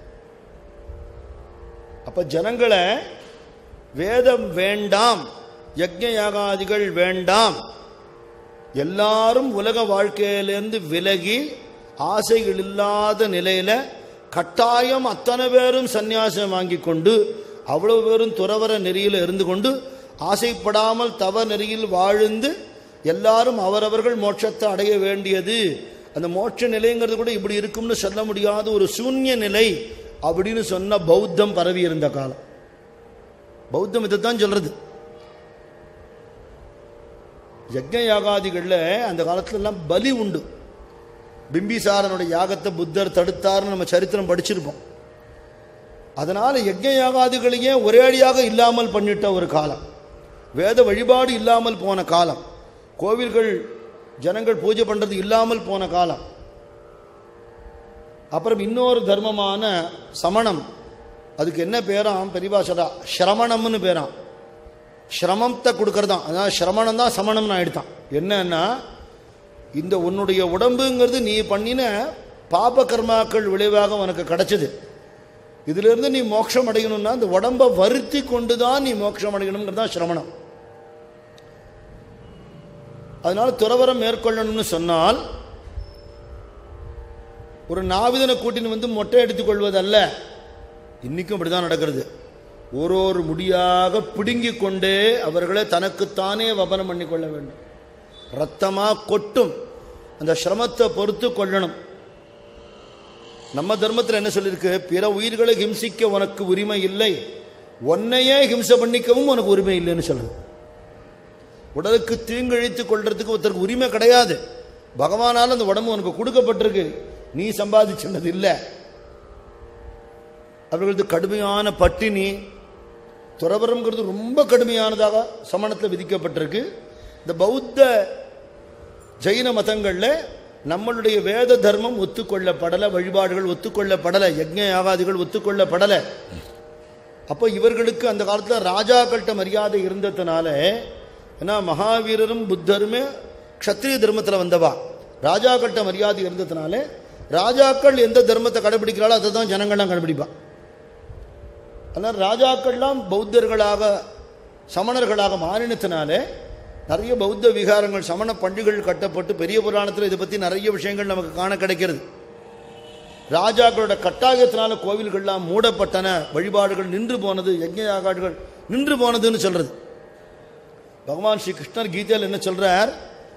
அப்ப ஜனங்களை வேதம் வேண்டாம் யஜ்ஞ யாகாதிகள் வேண்டாம் எல்லாரும் உலக வாழ்க்கையிலிருந்து விலகி ஆசைகள் இல்லாத நிலையில கட்டாயம் அத்தனை பேரும் சந்நியாசம் வாங்கி கொண்டு அவ்வளவு பேரும் துறவர நெறியில் இருந்து கொண்டு ஆசைப்படாமல் தவ நெறியில் வாழ்ந்து எல்லாரும் அவரவர்கள் மோட்சத்தை அடைய வேண்டியது அந்த மோட்ச நிலைங்கிறது கூட இப்படி இருக்கும்னு சொல்ல முடியாத ஒரு சூன்ய நிலை அப்படின்னு சொன்ன பௌத்தம் பரவி இருந்த காலம் பௌத்தம் இதைத்தான் சொல்றது யஜ்ஞ யாகாதிகளில் அந்த காலத்துலலாம் பலி உண்டு பிம்பிசாரனுடைய யாகத்தை புத்தர் தடுத்தார்னு நம்ம சரித்திரம் படிச்சிருப்போம் அதனால யஜ்ஞ யாகாதிகளையே ஒரே அடியாக இல்லாமல் பண்ணிட்ட ஒரு காலம் வேத வழிபாடு இல்லாமல் போன காலம் கோவில்கள் ஜனங்கள் பூஜை பண்றது இல்லாமல் போன காலம் அப்புறம் இன்னொரு தர்மமான சமணம் அதுக்கு என்ன பேராம் பெரியவா சொல்றா சிரமணம்னு பேராம் சிரமத்தை கொடுக்கறதான் அதான் சிரமணம் தான் சமணம்னு ஆயிடுதான் என்னன்னா இந்த உன்னுடைய உடம்புங்கிறது நீ பண்ணின பாப கர்மாக்கள் விளைவாக உனக்கு கிடைச்சது இதுல இருந்து நீ மோட்சம் அடையணும்னா இந்த உடம்பை வருத்தி கொண்டு தான் நீ மோட்சம் அடையணுங்கிறது தான் சிரமணம் அதனால துறவரம் மேற்கொள்ளணும்னு சொன்னால் ஒரு நாவிதனை கூட்டின்னு வந்து மொட்டை எடுத்துக் கொள்வதல்ல இன்னைக்கும் அப்படிதான் நடக்கிறது ஒரு ஒரு முடியாக பிடுங்கிக் கொண்டே அவர்களை தனக்குத்தானே வபனம் பண்ணி கொள்ள வேண்டும் ரத்தமா கொட்டும் அந்த சிரமத்தை பொறுத்து கொள்ளணும் நம்ம தர்மத்தில் என்ன சொல்லியிருக்கு பிற உயிர்களை ஹிம்சிக்க உனக்கு உரிமை இல்லை உன்னையே ஹிம்சை பண்ணிக்கவும் உனக்கு உரிமை இல்லைன்னு சொல்லுது உடலுக்கு தீங்கிழித்து கொள்றதுக்கு ஒருத்தருக்கு உரிமை கிடையாது பகவானால் அந்த உடம்பு உனக்கு கொடுக்கப்பட்டிருக்கு நீ சம்பாதிச்சிருந்தது இல்லை அவர்களது கடுமையான பட்டினி துறவரம்ங்கிறது ரொம்ப கடுமையானதாக சமணத்தில் விதிக்கப்பட்டிருக்கு இந்த பௌத்த ஜெயின மதங்களில் நம்மளுடைய வேத தர்மம் ஒத்துக்கொள்ளப்படலை வழிபாடுகள் ஒத்துக்கொள்ளப்படலை யஜ்ஞ யாகாதிகள் ஒத்துக்கொள்ளப்படலை அப்போ இவர்களுக்கு அந்த காலத்தில் ராஜாக்கள்கிட்ட மரியாதை இருந்ததுனால ஏன்னா மகாவீரரும் புத்தருமே க்ஷத்ரிய தர்மத்தில் வந்தவா ராஜாக்கள்கிட்ட மரியாதை இருந்ததுனால ராஜாக்கள் எந்த தர்மத்தை கடைபிடிக்கிறாளோ அதை தான் ஜனங்கள்லாம் கடைபிடிப்பா அதனால் ராஜாக்கள்லாம் பௌத்தர்களாக சமணர்களாக மாறினத்தினால நிறைய பௌத்த விகாரங்கள் சமண பண்டிகைகள் கட்டப்பட்டு பெரிய புராணத்தில் இதை பற்றி நிறைய விஷயங்கள் நமக்கு காண கிடைக்கிறது ராஜாக்களோட கட்டாயத்தினால கோவில்கள்லாம் மூடப்பட்டன வழிபாடுகள் நின்று போனது யஜ்ஞ யாகாடுகள் நின்று போனதுன்னு சொல்றது பகவான் ஸ்ரீ கிருஷ்ணர் கீதையில் என்ன சொல்றார்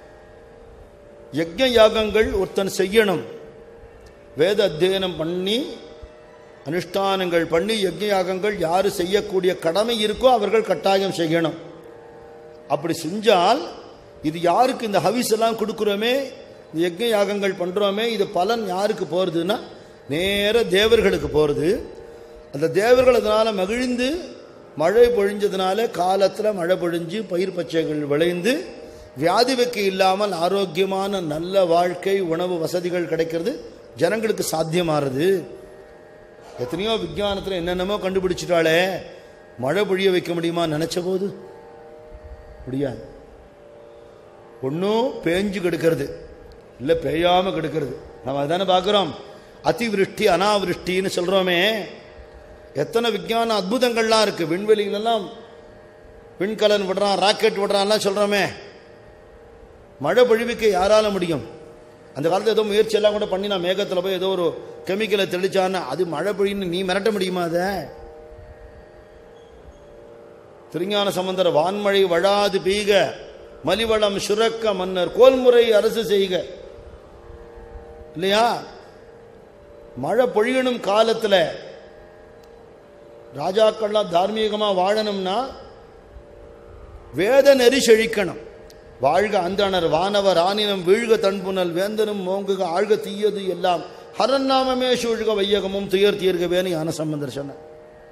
யஜ்ஞ யாகங்கள் ஒருத்தன் செய்யணும் வேத அத்தியனம் பண்ணி அனுஷ்டானங்கள் பண்ணி யஜ்ஞ யாகங்கள் யாரு செய்யக்கூடிய கடமை இருக்கோ அவர்கள் கட்டாயம் செய்யணும் அப்படி செஞ்சால் இது யாருக்கு இந்த ஹவிஸ் எல்லாம் கொடுக்குறோமே இந்த யஜ்ஞ யாகங்கள் பண்றோமே இது பலன் யாருக்கு போறதுன்னா நேர தேவர்களுக்கு போறது அந்த தேவர்கள் அதனால மகிழ்ந்து மழை பொழிஞ்சதுனால காலத்தில் மழை பொழிஞ்சு பயிர் பச்சைகள் விளைந்து வியாதி வெக்கை இல்லாமல் ஆரோக்கியமான நல்ல வாழ்க்கை உணவு வசதிகள் கிடைக்கிறது ஜனங்களுக்கு சாத்தியமாறுது எத்தனையோ விஞ்ஞானத்தில் என்னென்னமோ கண்டுபிடிச்சிட்டாலே மழை பொழிய வைக்க முடியுமா நினைச்ச போது முடியாது ஒன்றும் பேஞ்சு கெடுக்கிறது இல்லை பெய்யாம கெடுக்கிறது நம்ம அதானே பார்க்குறோம் அதிவிருஷ்டி அனாவிருஷ்டின்னு சொல்கிறோமே எத்தனை விஞ்ஞான அற்புதங்கள்லாம் இருக்கு விண்வெளியிலெல்லாம் விண்கலன் விடுறான் ராக்கெட் விடுறான்லாம் சொல்கிறோமே மழை பொழிவுக்கு யாரால முடியும் அந்த காலத்தில் ஏதோ முயற்சி எல்லாம் கூட பண்ணி நான் மேகத்தில் போய் ஏதோ ஒரு கெமிக்கலை தெளிச்சான்னு அது மழை பொழின்னு நீ மிரட்ட முடியுமா அதை திருஞான சம்பந்தர் வான்மழை வழாது பெய்க மலிவளம் சுரக்க மன்னர் கோல்முறை அரசு செய்க இல்லையா மழை பொழியணும் காலத்துல ராஜாக்கள்லாம் தார்மீகமா வாழணும்னா வேத நெறி செழிக்கணும் வாழ்க அந்தணர் வானவர் ஆனினம் வீழ்க தன்புணல் வேந்தனும் மோங்குக ஆழ்க தீயது எல்லாம் ஹரநாமமே சூழ்க வையகமும் துயர் தீர்கவேன்னு யான சம்பந்தர் சொன்னார்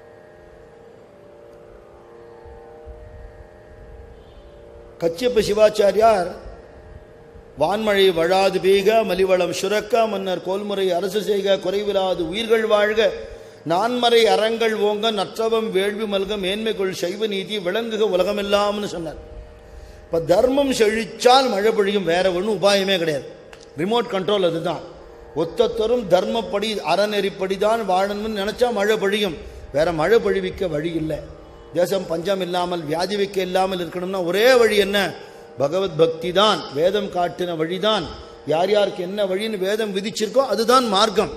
கச்சியப்ப சிவாச்சாரியார் வான்மழை வழாது பெய்க மலிவளம் சுரக்க மன்னர் கோல்முறை அரசு செய்க குறைவிலாது உயிர்கள் வாழ்க நான்மறை அறங்கள் ஓங்க நற்றவம் வேள்வி மல்க மேன்மை கொள் சைவ நீதி விளங்குக உலகமெல்லாம்னு சொன்னார் இப்போ தர்மம் செழிச்சால் மழை பொழியும் வேற ஒன்றும் உபாயமே கிடையாது ரிமோட் கண்ட்ரோல் அதுதான் ஒத்தொத்தரும் தர்மப்படி அறநெறிப்படி தான் வாழணும்னு நினைச்சா மழை பொழியும் வேற மழை பொழிவிக்க வழி இல்லை தேசம் பஞ்சம் இல்லாமல் வியாதி வைக்க இல்லாமல் இருக்கணும்னா ஒரே வழி என்ன பகவத் பக்தி தான் வேதம் காட்டின வழிதான் யார் யாருக்கு என்ன வழின்னு வேதம் விதிச்சிருக்கோ அதுதான் மார்க்கம்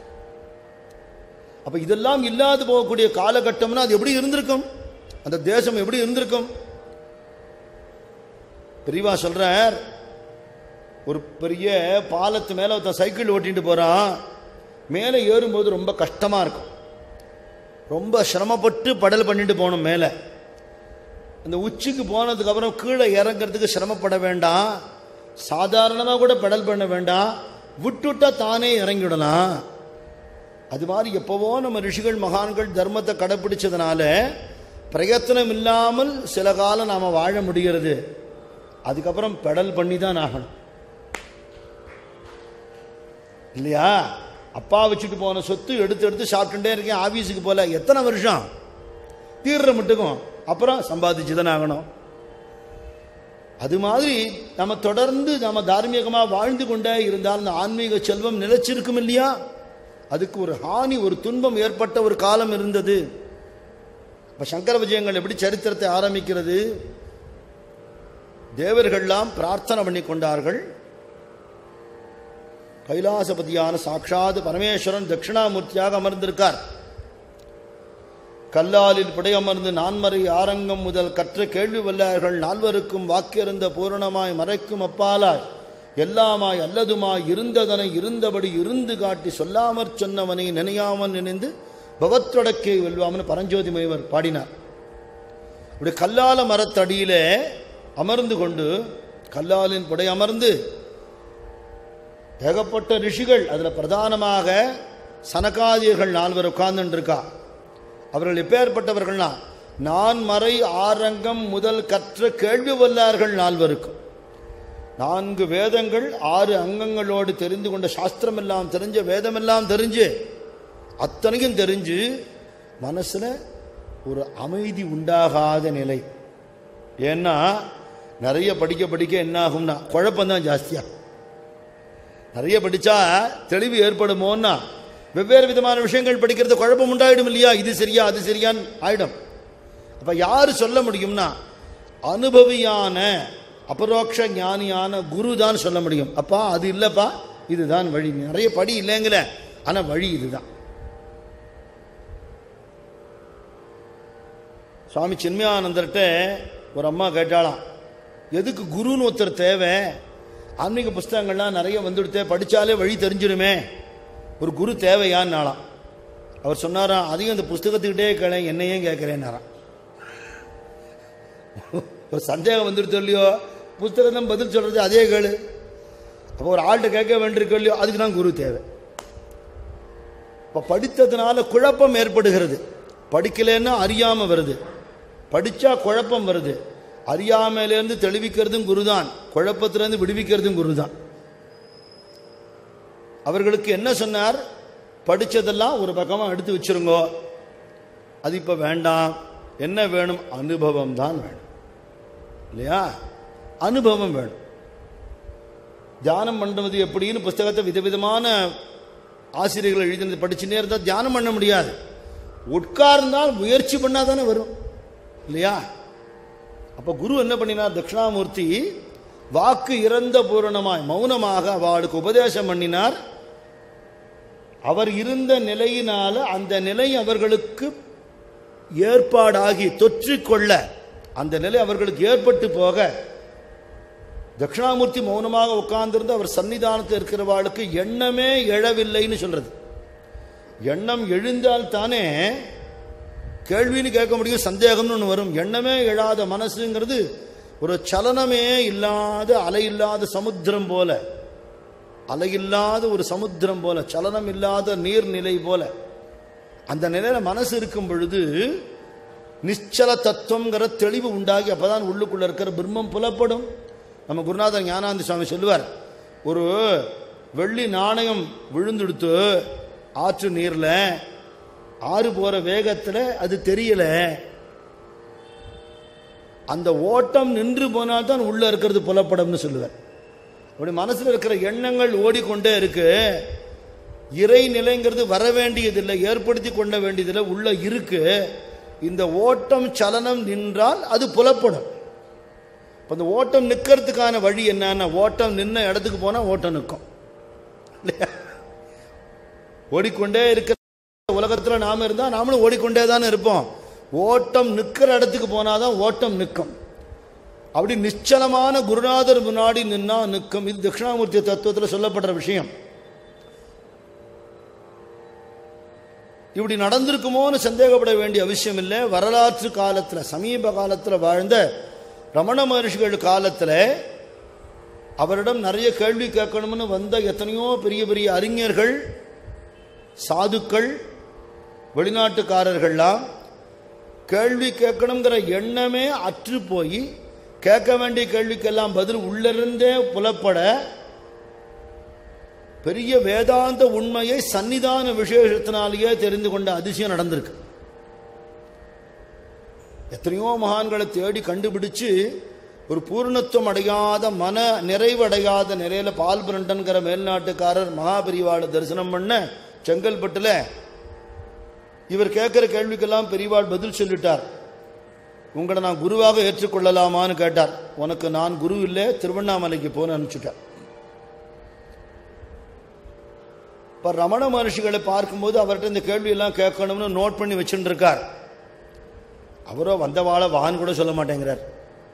அப்ப இதெல்லாம் இல்லாது போகக்கூடிய காலகட்டம்னா அது எப்படி இருந்திருக்கும் அந்த தேசம் எப்படி இருந்திருக்கும் பெரியவா சொல்றார் ஒரு பெரிய பாலத்து மேல ஒருத்தன் சைக்கிள் ஓட்டிட்டு போறான் மேலே ஏறும்போது ரொம்ப கஷ்டமா இருக்கும் ரொம்ப சிரமப்பட்டு படல் பண்ணிட்டு போகணும் மேலே அந்த உச்சிக்கு போனதுக்கு அப்புறம் கீழே இறங்கிறதுக்கு சிரமப்பட வேண்டாம் சாதாரணமாக கூட பெடல் பண்ண வேண்டாம் விட்டுட்டா தானே இறங்கிவிடலாம் அது மாதிரி எப்பவோ நம்ம ரிஷிகள் மகான்கள் தர்மத்தை கடைப்பிடிச்சதுனால பிரயத்தனம் இல்லாமல் சில காலம் நாம் வாழ முடிகிறது அதுக்கப்புறம் பெடல் பண்ணி தான் ஆகணும் இல்லையா அப்பா வச்சுட்டு போன சொத்து எடுத்து எடுத்து சாப்பிட்டுட்டே இருக்கேன் ஆபீஸுக்கு போல எத்தனை வருஷம் தீர்ற மட்டுக்கும் அப்புறம் சம்பாதிச்சு தானே ஆகணும் அது மாதிரி நம்ம தொடர்ந்து நம்ம தார்மீகமாக வாழ்ந்து கொண்டே இருந்தால் அந்த ஆன்மீக செல்வம் நிலைச்சிருக்கும் இல்லையா அதுக்கு ஒரு ஹானி ஒரு துன்பம் ஏற்பட்ட ஒரு காலம் இருந்தது இப்போ சங்கர விஜயங்கள் எப்படி சரித்திரத்தை ஆரம்பிக்கிறது தேவர்கள்லாம் பிரார்த்தனை பண்ணி கொண்டார்கள் கைலாசபதியான சாட்சாத் பரமேஸ்வரன் தட்சிணாமூர்த்தியாக அமர்ந்திருக்கார் கல்லாலில் புடையமர்ந்து நான்மறை ஆரங்கம் முதல் கற்ற கேள்வி வல்லார்கள் நால்வருக்கும் வாக்கியிருந்த பூரணமாய் மறைக்கும் அப்பாலாய் எல்லாமாய் அல்லதுமாய் இருந்ததனை இருந்தபடி இருந்து காட்டி சொல்லாமற் சொன்னவனை நினையாமல் நினைந்து பவத்தொடக்கை வெல்வாமன்னு பரஞ்சோதி முனிவர் பாடினார் இப்படி கல்லால மரத்தடியிலே அமர்ந்து கொண்டு கல்லாலின் புடை அமர்ந்து ஏகப்பட்ட ரிஷிகள் அதில் பிரதானமாக சனகாதியர்கள் நால்வர் உட்கார்ந்துட்டு இருக்கா அவர்கள் எப்பேற்பட்டவர்கள்னா நான் மறை ஆரங்கம் முதல் கற்ற கேள்வி வல்லார்கள் நால்வருக்கும் நான்கு வேதங்கள் ஆறு அங்கங்களோடு தெரிந்து கொண்ட சாஸ்திரம் எல்லாம் தெரிஞ்ச வேதமெல்லாம் தெரிஞ்சு அத்தனையும் தெரிஞ்சு மனசுல ஒரு அமைதி உண்டாகாத நிலை ஏன்னா நிறைய படிக்க படிக்க என்ன ஆகும்னா குழப்பம்தான் ஜாஸ்தியா நிறைய படிச்சா தெளிவு ஏற்படுமோன்னா வெவ்வேறு விதமான விஷயங்கள் படிக்கிறது குழப்பம் உண்டாயிடும் இல்லையா இது சரியா அது சரியான்னு ஆயிடும் அப்ப யாரு சொல்ல முடியும்னா அனுபவியான அபரோக்ஷ ஞானியான குரு தான் சொல்ல முடியும் அப்பா அது இல்லப்பா இதுதான் வழி நிறைய படி இல்லைங்கள ஆனா வழி இதுதான் சுவாமி சின்மயானந்தர்கிட்ட ஒரு அம்மா கேட்டாளாம் எதுக்கு குருன்னு ஒருத்தர் தேவை ஆன்மீக புஸ்தகங்கள்லாம் நிறைய வந்துடுத்தே படித்தாலே வழி தெரிஞ்சிடுமே ஒரு குரு தேவையான்னாலாம் அவர் சொன்னாராம் அதையும் அந்த புஸ்தகத்துக்கிட்டே கேள என்னையும் கேட்குறேன்னாராம் ஒரு சந்தேகம் வந்துடுத்தோ இல்லையோ புஸ்தகம் தான் பதில் சொல்கிறது அதே கேளு அப்போ ஒரு ஆள்கிட்ட கேட்க வேண்டியிருக்கோ இல்லையோ அதுக்கு தான் குரு தேவை இப்போ படித்ததுனால குழப்பம் ஏற்படுகிறது படிக்கலைன்னா அறியாமல் வருது படித்தா குழப்பம் வருது அறியாமையிலேருந்து தெளிவிக்கிறதும் குருதான் குழப்பத்திலேருந்து விடுவிக்கிறதும் குருதான் அவர்களுக்கு என்ன சொன்னார் படித்ததெல்லாம் ஒரு பக்கமாக எடுத்து வச்சிருங்கோ அது இப்போ வேண்டாம் என்ன வேணும் அனுபவம் தான் வேணும் இல்லையா அனுபவம் வேணும் தியானம் பண்ணுறது எப்படின்னு புஸ்தகத்தை விதவிதமான ஆசிரியர்கள் எழுதினது படிச்சுட்டே இருந்தால் தியானம் பண்ண முடியாது உட்கார்ந்தால் முயற்சி பண்ணால் தானே வரும் இல்லையா அப்போ குரு என்ன பண்ணினார் தட்சிணாமூர்த்தி வாக்கு இறந்த பூரணமாய் மௌனமாக அவளுக்கு உபதேசம் பண்ணினார் அவர் இருந்த நிலையினால அந்த நிலை அவர்களுக்கு ஏற்பாடாகி தொற்றிக்கொள்ள அந்த நிலை அவர்களுக்கு ஏற்பட்டு போக தட்சிணாமூர்த்தி மௌனமாக உட்கார்ந்திருந்து அவர் சன்னிதானத்தில் இருக்கிறவாளுக்கு எண்ணமே எழவில்லைன்னு சொல்றது எண்ணம் எழுந்தால் தானே கேள்வின்னு கேட்க முடியும் சந்தேகம்னு ஒன்று வரும் எண்ணமே எழாத மனசுங்கிறது ஒரு சலனமே இல்லாத அலை இல்லாத சமுத்திரம் போல அலையில்லாத ஒரு சமுத்திரம் போல சலனம் இல்லாத நீர்நிலை போல அந்த நிலையில மனசு இருக்கும் பொழுது நிச்சல தத்துவங்கிற தெளிவு உண்டாகி அப்பதான் உள்ளுக்குள்ள இருக்கிற பிரம்மம் புலப்படும் நம்ம குருநாதர் ஞானானந்த சுவாமி சொல்லுவார் ஒரு வெள்ளி நாணயம் விழுந்துடுத்து ஆற்று நீர்ல ஆறு போற வேகத்துல அது தெரியல அந்த ஓட்டம் நின்று போனால் தான் உள்ள இருக்கிறது புலப்படும்னு சொல்லுவேன் அப்படி மனசுல இருக்கிற எண்ணங்கள் ஓடிக்கொண்டே இருக்கு இறை நிலைங்கிறது வர வேண்டியதில்லை ஏற்படுத்தி கொள்ள வேண்டியதில்லை உள்ள இருக்கு இந்த ஓட்டம் சலனம் நின்றால் அது புலப்படும் இப்போ இந்த ஓட்டம் நிற்கிறதுக்கான வழி என்னன்னா ஓட்டம் நின்ன இடத்துக்கு போனால் ஓட்டம் நிற்கும் இல்லையா ஓடிக்கொண்டே இருக்கிற உலகத்தில் நாம் இருந்தால் நாமளும் ஓடிக்கொண்டே தானே இருப்போம் ஓட்டம் நிற்கிற இடத்துக்கு போனாதான் ஓட்டம் நிற்கும் அப்படி நிச்சலமான குருநாதர் முன்னாடி நின்னா நிற்கும் இது தட்சிணாமூர்த்தி தத்துவத்தில் சொல்லப்படுற விஷயம் இப்படி நடந்திருக்குமோன்னு சந்தேகப்பட வேண்டிய அவசியம் இல்லை வரலாற்று காலத்தில் சமீப காலத்தில் வாழ்ந்த ரமண மகர்ஷிகள் காலத்தில் அவரிடம் நிறைய கேள்வி கேட்கணும்னு வந்த எத்தனையோ பெரிய பெரிய அறிஞர்கள் சாதுக்கள் வெளிநாட்டுக்காரர்கள்லாம் கேள்வி கேட்கணுங்கிற எண்ணமே அற்று போய் கேட்க வேண்டிய கேள்விக்கெல்லாம் பதில் உள்ளிருந்தே புலப்பட பெரிய வேதாந்த உண்மையை சன்னிதான விசேஷத்தினாலேயே தெரிந்து கொண்ட அதிசயம் நடந்திருக்கு எத்தனையோ மகான்களை தேடி கண்டுபிடிச்சு ஒரு பூர்ணத்துவம் அடையாத மன நிறைவடையாத நிலையில பால் பிரண்டன்கிற மேல்நாட்டுக்காரர் மகாபெரிவாளை தரிசனம் பண்ண செங்கல்பட்டுல இவர் கேட்கிற கேள்விக்கெல்லாம் பெரியவாள் பதில் சொல்லிட்டார் உங்களை நான் குருவாக ஏற்றுக்கொள்ளலாமான்னு கேட்டார் உனக்கு நான் குரு இல்லை திருவண்ணாமலைக்கு போன அனுப்பிச்சுட்டார் இப்போ ரமண மகர்ஷிகளை பார்க்கும்போது அவர்கிட்ட இந்த கேள்வியெல்லாம் கேட்கணும்னு நோட் பண்ணி வச்சுட்டு இருக்கார் அவரோ வந்தவாளை வான்னு கூட சொல்ல மாட்டேங்கிறார்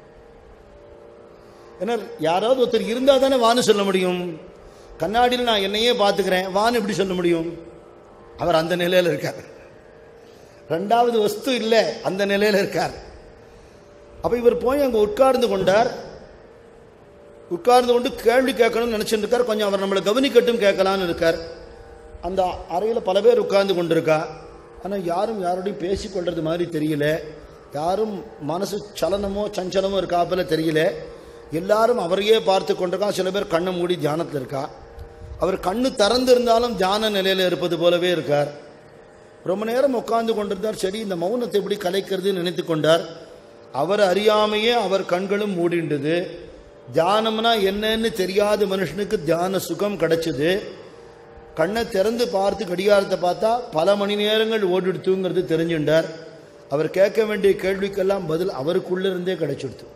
ஏன்னா யாராவது ஒருத்தர் இருந்தால் தானே வான்னு சொல்ல முடியும் கண்ணாடியில் நான் என்னையே பார்த்துக்கிறேன் வான்னு எப்படி சொல்ல முடியும் அவர் அந்த நிலையில் இருக்கார் ரெண்டாவது வஸ்து இல்லை அந்த நிலையில் இருக்கார் அப்போ இவர் போய் அங்கே உட்கார்ந்து கொண்டார் உட்கார்ந்து கொண்டு கேள்வி கேட்கணும்னு நினச்சிட்டு இருக்கார் கொஞ்சம் அவர் நம்மளை கவனிக்கட்டும் கேட்கலான்னு இருக்கார் அந்த அறையில் பல பேர் உட்கார்ந்து கொண்டிருக்கா ஆனால் யாரும் யாரோடையும் பேசிக்கொள்றது மாதிரி தெரியல யாரும் மனசு சலனமோ சஞ்சலமோ இருக்காப்புல தெரியல எல்லாரும் அவரையே பார்த்து கொண்டிருக்கா சில பேர் கண்ணை மூடி தியானத்தில் இருக்கா அவர் கண்ணு திறந்து இருந்தாலும் தியான நிலையில் இருப்பது போலவே இருக்கார் ரொம்ப நேரம் உட்கார்ந்து கொண்டிருந்தார் சரி இந்த மௌனத்தை எப்படி கலைக்கிறதுன்னு நினைத்து கொண்டார் அவர் அறியாமையே அவர் கண்களும் மூடிண்டது தியானம்னா என்னன்னு தெரியாத மனுஷனுக்கு தியான சுகம் கிடைச்சது கண்ணை திறந்து பார்த்து கடிகாரத்தை பார்த்தா பல மணி நேரங்கள் ஓடிடுத்துங்கிறது தெரிஞ்சுட்டார் அவர் கேட்க வேண்டிய கேள்விக்கெல்லாம் பதில் அவருக்குள்ள இருந்தே கிடைச்சிடுத்து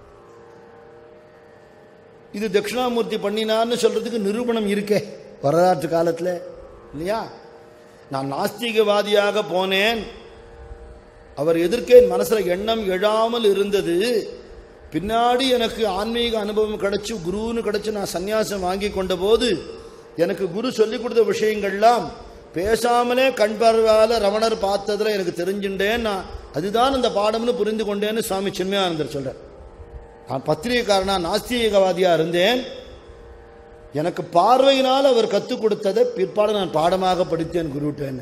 இது தட்சிணாமூர்த்தி பண்ணினான்னு சொல்றதுக்கு நிரூபணம் இருக்கே வரலாற்று காலத்தில் இல்லையா நான் நாஸ்திகவாதியாக போனேன் அவர் எதிர்க்கே என் மனசுல எண்ணம் எழாமல் இருந்தது பின்னாடி எனக்கு ஆன்மீக அனுபவம் கிடைச்சு குருன்னு கிடைச்சு நான் சந்நியாசம் வாங்கி கொண்ட போது எனக்கு குரு சொல்லிக் கொடுத்த விஷயங்கள்லாம் பேசாமலே கண் பார்வையால ரமணர் பார்த்ததுல எனக்கு தெரிஞ்சுட்டேன் நான் அதுதான் அந்த பாடம்னு புரிந்து கொண்டேன்னு சுவாமி சின்மயானந்தர் சொல்றார் நான் பத்திரிகைக்காரனா நாஸ்திகவாதியா இருந்தேன் எனக்கு பார்வையினால் அவர் கற்றுக் கொடுத்ததை பிற்பாடு நான் பாடமாக படித்தேன் குருட்டேன்னு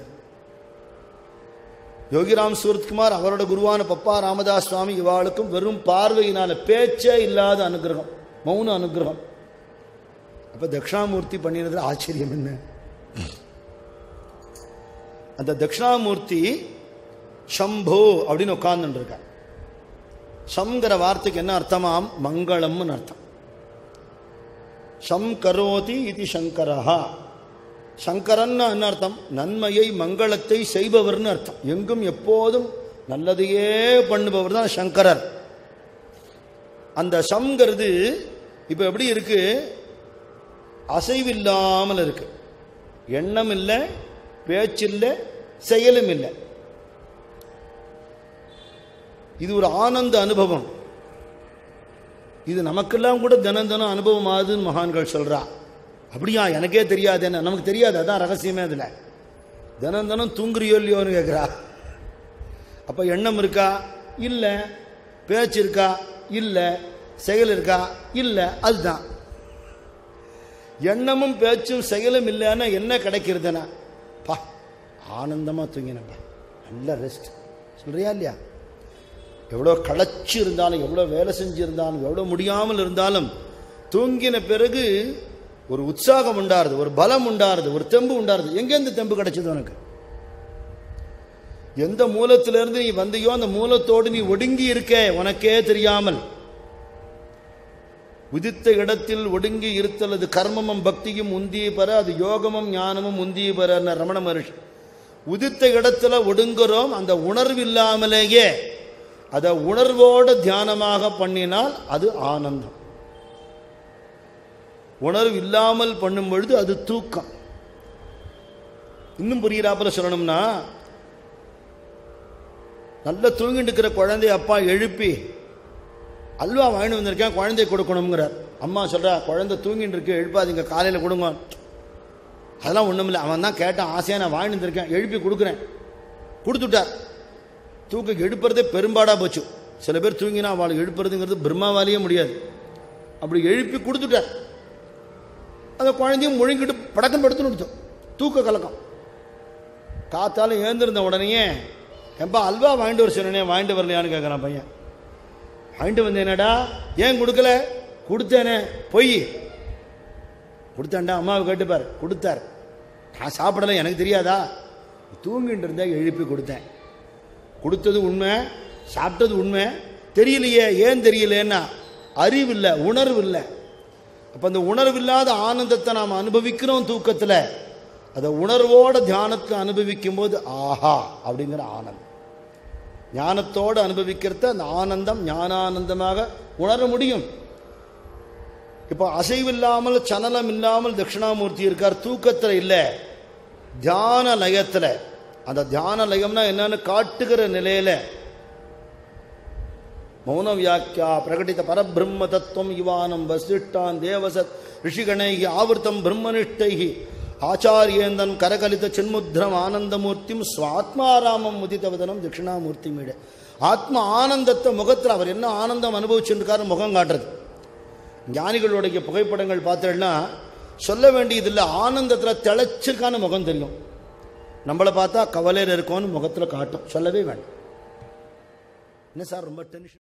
யோகிராம் சூரத்குமார் அவரோட குருவான பப்பா ராமதாஸ் சுவாமி இவாளுக்கும் வெறும் பார்வையினால பேச்சே இல்லாத அனுகிரகம் மௌன அனுகிரகம் அப்ப தட்சிணாமூர்த்தி பண்ணினது ஆச்சரியம் என்ன அந்த தட்சிணாமூர்த்தி சம்போ அப்படின்னு உட்கார்ந்துட்டு இருக்கார் சம்ங்கிற வார்த்தைக்கு என்ன அர்த்தமாம் மங்களம்னு அர்த்தம் சம் கரோதி இது சங்கரஹா சங்கரன் என்ன அர்த்தம் நன்மையை மங்களத்தை செய்பவர்னு அர்த்தம் எங்கும் எப்போதும் நல்லதையே பண்ணுபவர் தான் சங்கரர் அந்த சம்ங்கிறது இப்போ எப்படி இருக்கு அசைவில்லாமல் இருக்கு எண்ணம் இல்லை பேச்சில்லை செயலும் இல்லை இது ஒரு ஆனந்த அனுபவம் இது நமக்கெல்லாம் கூட தினம் தினம் அனுபவம் ஆகுதுன்னு மகான்கள் சொல்றா அப்படியா எனக்கே தெரியாது என்ன நமக்கு தெரியாது அதான் ரகசியமே அதில் தினம் தினம் தூங்குறியோ இல்லையோன்னு கேட்குறா அப்போ எண்ணம் இருக்கா இல்லை பேச்சு இருக்கா இல்லை செயல் இருக்கா இல்லை அதுதான் எண்ணமும் பேச்சும் செயலும் இல்லைன்னா என்ன கிடைக்கிறதுனா பா ஆனந்தமாக தூங்கினப்பா நல்ல ரெஸ்ட் சொல்றியா இல்லையா எவ்வளோ களைச்சு இருந்தாலும் எவ்வளோ வேலை செஞ்சிருந்தாலும் எவ்வளோ முடியாமல் இருந்தாலும் தூங்கின பிறகு ஒரு உற்சாகம் உண்டாருது ஒரு பலம் உண்டாருது ஒரு தெம்பு உண்டாருது எங்கேருந்து தெம்பு கிடைச்சது உனக்கு எந்த மூலத்திலிருந்து நீ வந்தியோ அந்த மூலத்தோடு நீ ஒடுங்கி இருக்க உனக்கே தெரியாமல் விதித்த இடத்தில் ஒடுங்கி இருத்தல் அது கர்மமும் பக்தியும் உந்திய பெற அது யோகமும் ஞானமும் உந்திய பெற ரமண மகர்ஷி உதித்த இடத்துல ஒடுங்குறோம் அந்த உணர்வு இல்லாமலேயே அதை உணர்வோட தியானமாக பண்ணினால் அது ஆனந்தம் உணர்வு இல்லாமல் பண்ணும் பொழுது அது தூக்கம் இன்னும் புரிகிறாப்புல சொல்லணும்னா நல்ல தூங்கிட்டு இருக்கிற குழந்தை அப்பா எழுப்பி அல்வா வாங்கிட்டு வந்திருக்கேன் குழந்தை கொடுக்கணுங்கிறார் அம்மா சொல்றா குழந்தை தூங்கிட்டு இருக்கு எழுப்பாதீங்க காலையில் கொடுங்க அதெல்லாம் ஒன்றும் இல்லை அவன் தான் கேட்டான் ஆசையாக நான் வாங்கிட்டு வந்திருக்கேன் எழுப்பி கொடுக்குறேன் கொடுத்துட்டார் தூக்க எழுப்புறதே பெரும்பாடாக போச்சு சில பேர் தூங்கினா அவளை எழுப்புறதுங்கிறது பிரம்மாவாலேயே முடியாது அப்படி எழுப்பி கொடுத்துட்டார் அந்த குழந்தையும் முழுங்கிட்டு படக்கம் படுத்துன்னு கொடுத்தோம் தூக்க கலக்கம் காத்தால ஏந்திருந்த உடனேயே எப்பா அல்வா வாங்கிட்டு வர சொன்னே வாங்கிட்டு வரலையான்னு கேட்குறான் பையன் வாங்கிட்டு வந்தேனடா ஏன் கொடுக்கல கொடுத்தேனே பொய் கொடுத்தாண்டா அம்மாவை கேட்டுப்பார் கொடுத்தார் நான் சாப்பிடல எனக்கு தெரியாதா தூங்கிட்டு இருந்தா எழுப்பி கொடுத்தேன் கொடுத்தது உண்மை சாப்பிட்டது உண்மை தெரியலையே ஏன் தெரியலேன்னா அறிவு இல்லை உணர்வு இல்லை அப்போ அந்த உணர்வு இல்லாத ஆனந்தத்தை நாம் அனுபவிக்கிறோம் தூக்கத்தில் அதை உணர்வோட தியானத்தில் அனுபவிக்கும் போது ஆஹா அப்படிங்கிற ஆனந்தம் ஞானத்தோடு அனுபவிக்கிறத அந்த ஆனந்தம் ஞானானந்தமாக உணர முடியும் இப்போ அசைவில்லாமல் சலனம் இல்லாமல் தட்சிணாமூர்த்தி இருக்கார் தூக்கத்தில் இல்லை தியான லயத்தில் அந்த தியான லயம்னா என்னன்னு காட்டுகிற நிலையில மௌன வியாக்கியா பிரகடித பரபிரம்ம தத்துவம் யுவானம் வசிஷ்டான் தேவசத் ரிஷிகணை ஆவர்த்தம் பிரம்மனிஷ்டை ஆச்சாரியேந்தன் கரகலித சின்முத்ரம் ஆனந்தமூர்த்தியும் சுவாத்மாராமம் முதித்தவதனம் தட்சிணாமூர்த்தி மீட ஆத்ம ஆனந்தத்தை முகத்தில் அவர் என்ன ஆனந்தம் அனுபவிச்சுருக்காரு முகம் காட்டுறது ஞானிகளுடைய புகைப்படங்கள் பார்த்தேன்னா சொல்ல வேண்டியதில்லை ஆனந்தத்தில் திளைச்சிருக்கான முகம் தெரியும் நம்மளை பார்த்தா கவலையில் இருக்கோன்னு முகத்தில் காட்டும் சொல்லவே வேண்டாம் என்ன சார் ரொம்ப டென்ஷன்